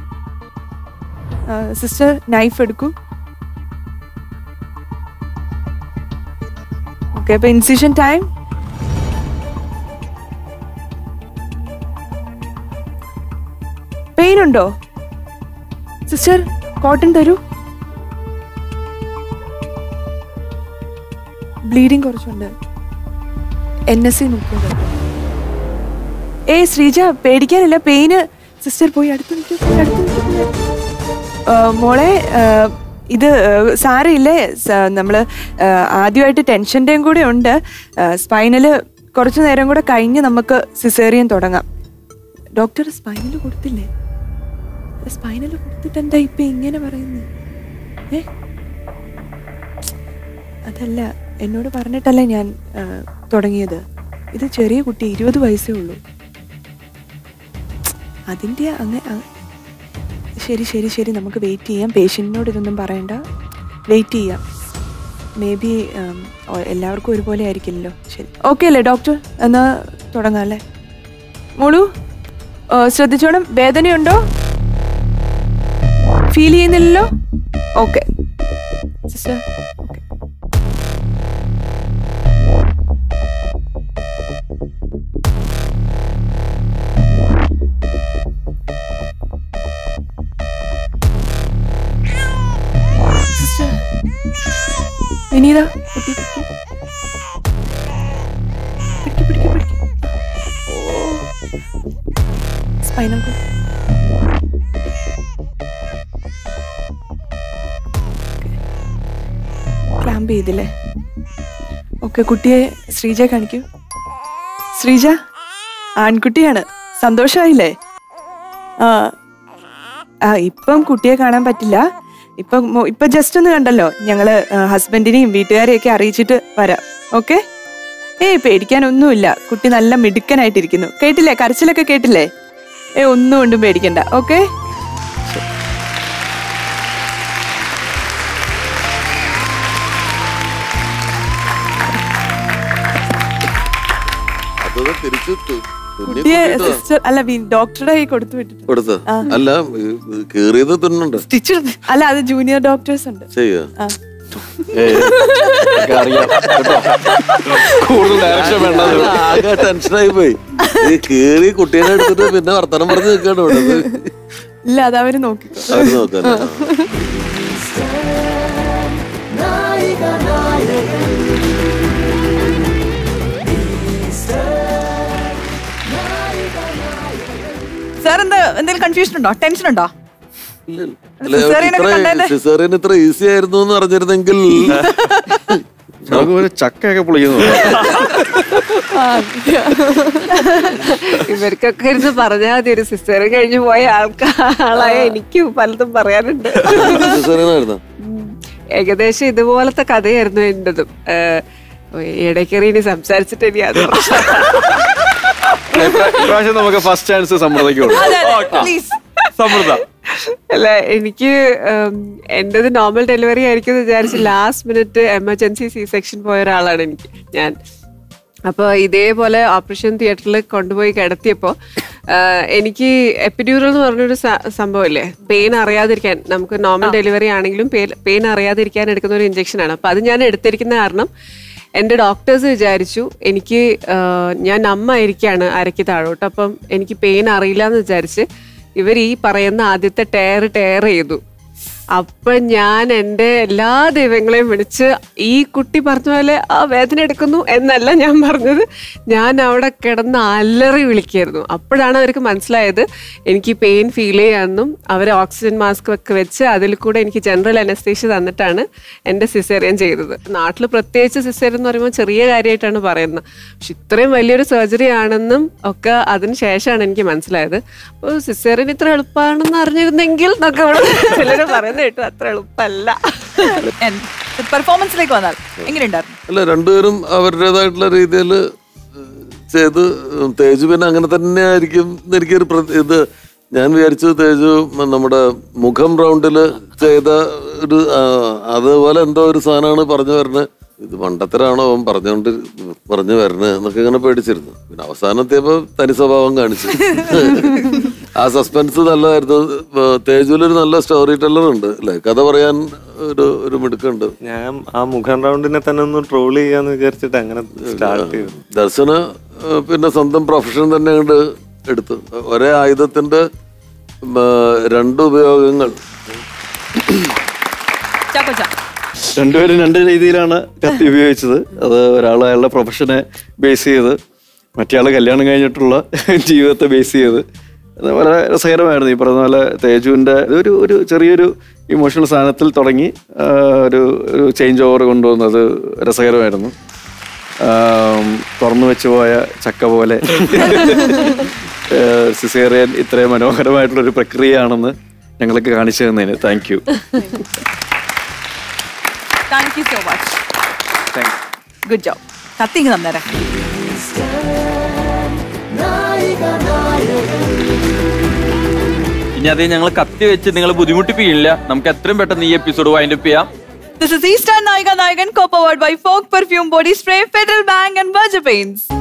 സിസ്റ്റർ നൈഫ് എടുക്കൂ ഓക്കെ അപ്പൊ ഇൻസിഷൻ ടൈം പെയിൻ ഉണ്ടോ സിസ്റ്റർ കോട്ടൺ തരൂ ബ്ലീഡിങ് കുറച്ചുണ്ട് എൻ എസ് സി നോക്കുന്നത് ഏ ശ്രീജ പേടിക്കാനില്ല പെയിന് സിസ്റ്റർ പോയി അടുത്ത് നിൽക്കൂ പോയി അടുത്ത് നിൽക്കൂ, പോയി അടുത്ത് നിൽക്കൂ. ആ, മോളെ ആ, ഇത് ആ, സാരമില്ലേ സ- നമ്മള് ആ, ആദ്യമായിട്ട് ടെൻഷൻ്റെയും കൂടെ ഉണ്ട് സ്പൈനല് കുറച്ചു നേരം കൂടെ കഴിഞ്ഞ് നമുക്ക് സിസേറിയൻ തുടങ്ങാം ഡോക്ടർ സ്പൈനൽ കൊടുത്തില്ലേ സ്പൈനൽ കൊടുത്തിട്ട് എന്താ ഇപ്പൊ ഇങ്ങനെ പറയുന്നത് ഏ അതല്ല എന്നോട് പറഞ്ഞിട്ടല്ലേ ഞാൻ ആ, തുടങ്ങിയത് ഇത് ചെറിയ കുട്ടി ഇരുപത് വയസ്സേ ഉള്ളൂ അതിൻ്റെ അങ്ങ് അ- ശരി ശരി ശരി നമുക്ക് വെയിറ്റ് ചെയ്യാം പേഷ്യൻറ്റിനോട് ഇതൊന്നും പറയണ്ട വെയിറ്റ് ചെയ്യാം മേ ബി എല്ലാവർക്കും ഒരുപോലെ ആയിരിക്കില്ലല്ലോ ശരി ഓക്കെ അല്ലേ ഡോക്ടർ എന്നാ തുടങ്ങാം അല്ലേ മോളു ആ, ശ്രദ്ധിച്ചോണം വേദനയുണ്ടോ ഫീൽ ചെയ്യുന്നില്ലല്ലോ ഓക്കെ സിസ്റ്റർ സിസ്റ്റർ വിനീത കുട്ടി പിടിക്ക് പിടിക്ക് പിടിക്ക് സ്പൈനൽ ക്ലാമ്പ് ചെയ്തില്ലേ ഓക്കെ കുട്ടിയെ ശ്രീജ കാണിക്കൂ ശ്രീജ ആൺകുട്ടിയാണ് സന്തോഷമായില്ലേ ആ ആ ഇപ്പം കുട്ടിയെ കാണാൻ പറ്റില്ല ഇപ്പം മോ- ഇപ്പൊ ജസ്റ്റ് ഒന്ന് കണ്ടല്ലോ ഞങ്ങള് ഹസ്ബൻഡിനെയും വീട്ടുകാരെയൊക്കെ അറിയിച്ചിട്ട് വരാം ഓക്കെ ഏയ് പേടിക്കാനൊന്നുമില്ല കുട്ടി നല്ല മിടുക്കനായിട്ടിരിക്കുന്നു കേട്ടില്ലേ കരച്ചിലൊക്കെ കേട്ടില്ലേ ഏ ഒന്നും കൊണ്ടും പേടിക്കണ്ട ഓക്കെ അതൊക്കെ തിരിച്ച് തു- തുന്നി കുട്ടിയെ കൂട്ടിയിട്ടതാ. സിസ്റ്റർ അല്ല വി- ഡോക്ടറുടെ കൈ കൊടുത്തു വിട്ടിട്ടുണ്ട് കൊടുത്ത ആ. അല്ല കേറിയത് തുന്നുണ്ട് സ്റ്റിച്ച് അല്ല അത് ജൂനിയർ ഡോക്ടേഴ്സ് ഉണ്ട് ചെയ്യാ ആ. കൂടുതൽ ഡയറക്ഷൻ വേണ്ട ആകെ ടെൻഷനായി പോയി ഈ കേറി കുട്ടീനെ എടുത്തിട്ട് പിന്നെ വർത്തമാനം പറഞ്ഞ് നിൽക്കാണ് ഇവിടെ ഇത് ഇല്ല അത് അവര് നോക്കിക്കോ അവര് നോക്കാല്ലേ ആ. സാർ എന്താ എന്തെങ്കിലും കൺഫ്യൂഷൻ ഉണ്ടോ ടെൻഷൻ ഉണ്ടോ അല്ല, Cesarean ഒക്കെ ഇത്ര കണ്ടേന്റെ? സിസേറിയൻ ഇത്ര ഈസി ആയിരുന്നു എന്ന് അറിഞ്ഞിരുന്നെങ്കിൽ നമുക്ക് ഒരു ചക്കയൊക്കെ പൊളിക്കുന്നു ഇവർക്കൊക്കെ ഇരുന്ന് പറഞ്ഞാൽ മതി ഒരു സിസ്റ്റർ കഴിഞ്ഞു പോയ ആൾക്കാളായ എനിക്ക് പലതും പറയാനുണ്ട് സിസേറിയൻ ആയിരുന്നു ഏകദേശം ഇതുപോലത്തെ കഥയായിരുന്നു എന്റതും ഏഹ്, ഇടയ്ക്കേറി ഇനി സംസാരിച്ചിട്ട് ഇനി അത് ഇപ്രാവശ്യം നമുക്ക് ഫസ്റ്റ് ചാൻസ് സമ്മർദ്ദിക്കുള്ളൂ പ്ലീസ് സമൃദ്ധ അല്ല എനിക്ക് ഉം, എന്റേത് നോർമൽ ഡെലിവറി ആയിരിക്കും എന്ന് വിചാരിച്ച് last minute emergency C section പോയ ഒരാളാണ് എനിക്ക് ഞാൻ അപ്പോൾ ഇതേപോലെ ഓപ്പറേഷൻ തിയേറ്ററിൽ കൊണ്ടുപോയി കിടത്തിയപ്പോൾ എനിക്ക് എപ്പിഡ്യൂറൽ എന്ന് പറഞ്ഞൊരു സ- സംഭവമില്ലേ പെയിൻ അറിയാതിരിക്കാൻ നമുക്ക് നോർമൽ ഡെലിവറി ആണെങ്കിലും പെയിൻ അറിയാതിരിക്കാൻ എടുക്കുന്ന ഒരു ഇഞ്ചക്ഷനാണ് അപ്പോൾ അത് ഞാൻ എടുത്തിരിക്കുന്ന കാരണം എൻ്റെ ഡോക്ടേഴ്സ് വിചാരിച്ചു എനിക്ക് ആ, ഞാൻ അമ്മ ആയിരിക്കാണ് അരയ്ക്ക് താഴോട്ട് അപ്പം എനിക്ക് പെയിൻ അറിയില്ല എന്ന് വിചാരിച്ച് ഇവർ ഈ പറയുന്ന ആദ്യത്തെ ടയർ ടയർ ചെയ്തു അപ്പൊ ഞാൻ എൻ്റെ എല്ലാ ദൈവങ്ങളെയും വിളിച്ച് ഈ കുട്ടി പറഞ്ഞ പോലെ ആ വേദന എടുക്കുന്നു എന്നല്ല ഞാൻ പറഞ്ഞത് ഞാൻ അവിടെ കിടന്ന് അലറി വിളിക്കായിരുന്നു അപ്പോഴാണ് അവർക്ക് മനസ്സിലായത് എനിക്ക് പെയിൻ ഫീൽ ചെയ്യാമെന്നും അവർ ഓക്സിജൻ മാസ്ക് ഒക്കെ വെച്ച് അതിൽ കൂടെ എനിക്ക് ജനറൽ അനസ്തേഷ്യ തന്നിട്ടാണ് എൻ്റെ സിസേറിയൻ ചെയ്തത് നാട്ടിൽ പ്രത്യേകിച്ച് സിസേറിയൻ എന്ന് പറയുമ്പോൾ ചെറിയ കാര്യമായിട്ടാണ് പറയുന്നത് പക്ഷെ ഇത്രയും വലിയൊരു സർജറി ആണെന്നും ഒക്കെ അതിന് ശേഷമാണ് എനിക്ക് മനസ്സിലായത് അപ്പോൾ സിസേറിയൻ ഇത്ര എളുപ്പമാണെന്ന് അറിഞ്ഞിരുന്നെങ്കിൽ എന്നൊക്കെ ഇവിടെ ചിലർ പറയുന്നത് കേട്ടു അത്ര എളുപ്പമല്ല പെർഫോമൻസിലേക്ക് വന്നാൽ എങ്ങനെയുണ്ടായിരുന്നു അല്ല രണ്ടുപേരും അവരുടേതായിട്ടുള്ള രീതിയിൽ ചെയ്ത് തേജു പിന്നെ അങ്ങനെ തന്നെ ആയിരിക്കും എന്ന് എനിക്കൊരു പ്ര- ഇത് ഞാൻ വിചാരിച്ചു തേജു നമ്മുടെ മുഖം റൗണ്ടിൽ ചെയ്ത ഒരു ആ, അതുപോലെ എന്തോ ഒരു സാധനമാണ് പറഞ്ഞു വരുന്നത് ഇത് മണ്ടത്തരാണോ അവൻ പറഞ്ഞുകൊണ്ട് പറഞ്ഞു വരുന്നത് എന്നൊക്കെ ഇങ്ങനെ പേടിച്ചിരുന്നു പിന്നെ അവസാനത്തെയപ്പോ തനി സ്വഭാവം കാണിച്ചു ആ സസ്പെൻസ് നല്ലതായിരുന്നു തേജുവിലൊരു നല്ല സ്റ്റോറി ടെല്ലർ ഉണ്ട് അല്ലെ കഥ പറയാൻ ഒരു ഒരു മിടുക്കുണ്ട് ഞാൻ ആ മുഖം റൗണ്ടിനെ തന്നെ ഒന്ന് ട്രോൾ ചെയ്യാന്ന് വിചാരിച്ചിട്ട് അങ്ങനെ സ്റ്റാർട്ട് ചെയ്തു ദർശന ഏഹ്, പിന്നെ സ്വന്തം പ്രൊഫഷൻ തന്നെ അങ്ങോട്ട് എടുത്തു ഒരേ ആയുധത്തിന്റെ ഉം, ഏഹ്, രണ്ട് ഉപയോഗങ്ങൾ ചാക്കോച്ച രണ്ടുപേരും രണ്ട് രീതിയിലാണ് കത്തി ഉപയോഗിച്ചത് അത് ഒരാൾ അയാളുടെ പ്രൊഫഷനെ ബേസ് ചെയ്ത് മറ്റേ കല്യാണം കഴിഞ്ഞിട്ടുള്ള ജീവിതത്തെ ബേസ് ചെയ്ത് അത് വളരെ രസകരമായിരുന്നു ഈ പറഞ്ഞ പോലെ തേജുവിൻ്റെ ഒരു ഒരു ചെറിയൊരു ഇമോഷണൽ സാധനത്തിൽ തുടങ്ങി ആ, ഒരു ഒരു ചേഞ്ച് ഓവർ കൊണ്ടുവന്നത് രസകരമായിരുന്നു ആം, തുറന്നു വെച്ച് പോയ ചക്ക പോലെ സിസേറിയൻ ഇത്രയും മനോഹരമായിട്ടുള്ളൊരു പ്രക്രിയയാണെന്ന് ഞങ്ങൾക്ക് കാണിച്ചു തന്നതിന് thank you thank you so much good job കത്തി ഇങ്ങ് തന്നേരാ ഇനി അതേ ഞങ്ങൾ കത്തി വെച്ച് നിങ്ങൾ ബുദ്ധിമുട്ടിപ്പിക്കില്ല നമുക്ക് എത്രയും പെട്ടെന്ന് ഈ എപ്പിസോഡ് വൈൻഡപ്പ് ചെയ്യാം This is Eastern Naiga Naigan co-powered by Folk Perfume Body Spray, Federal Bank and Virgin Paints.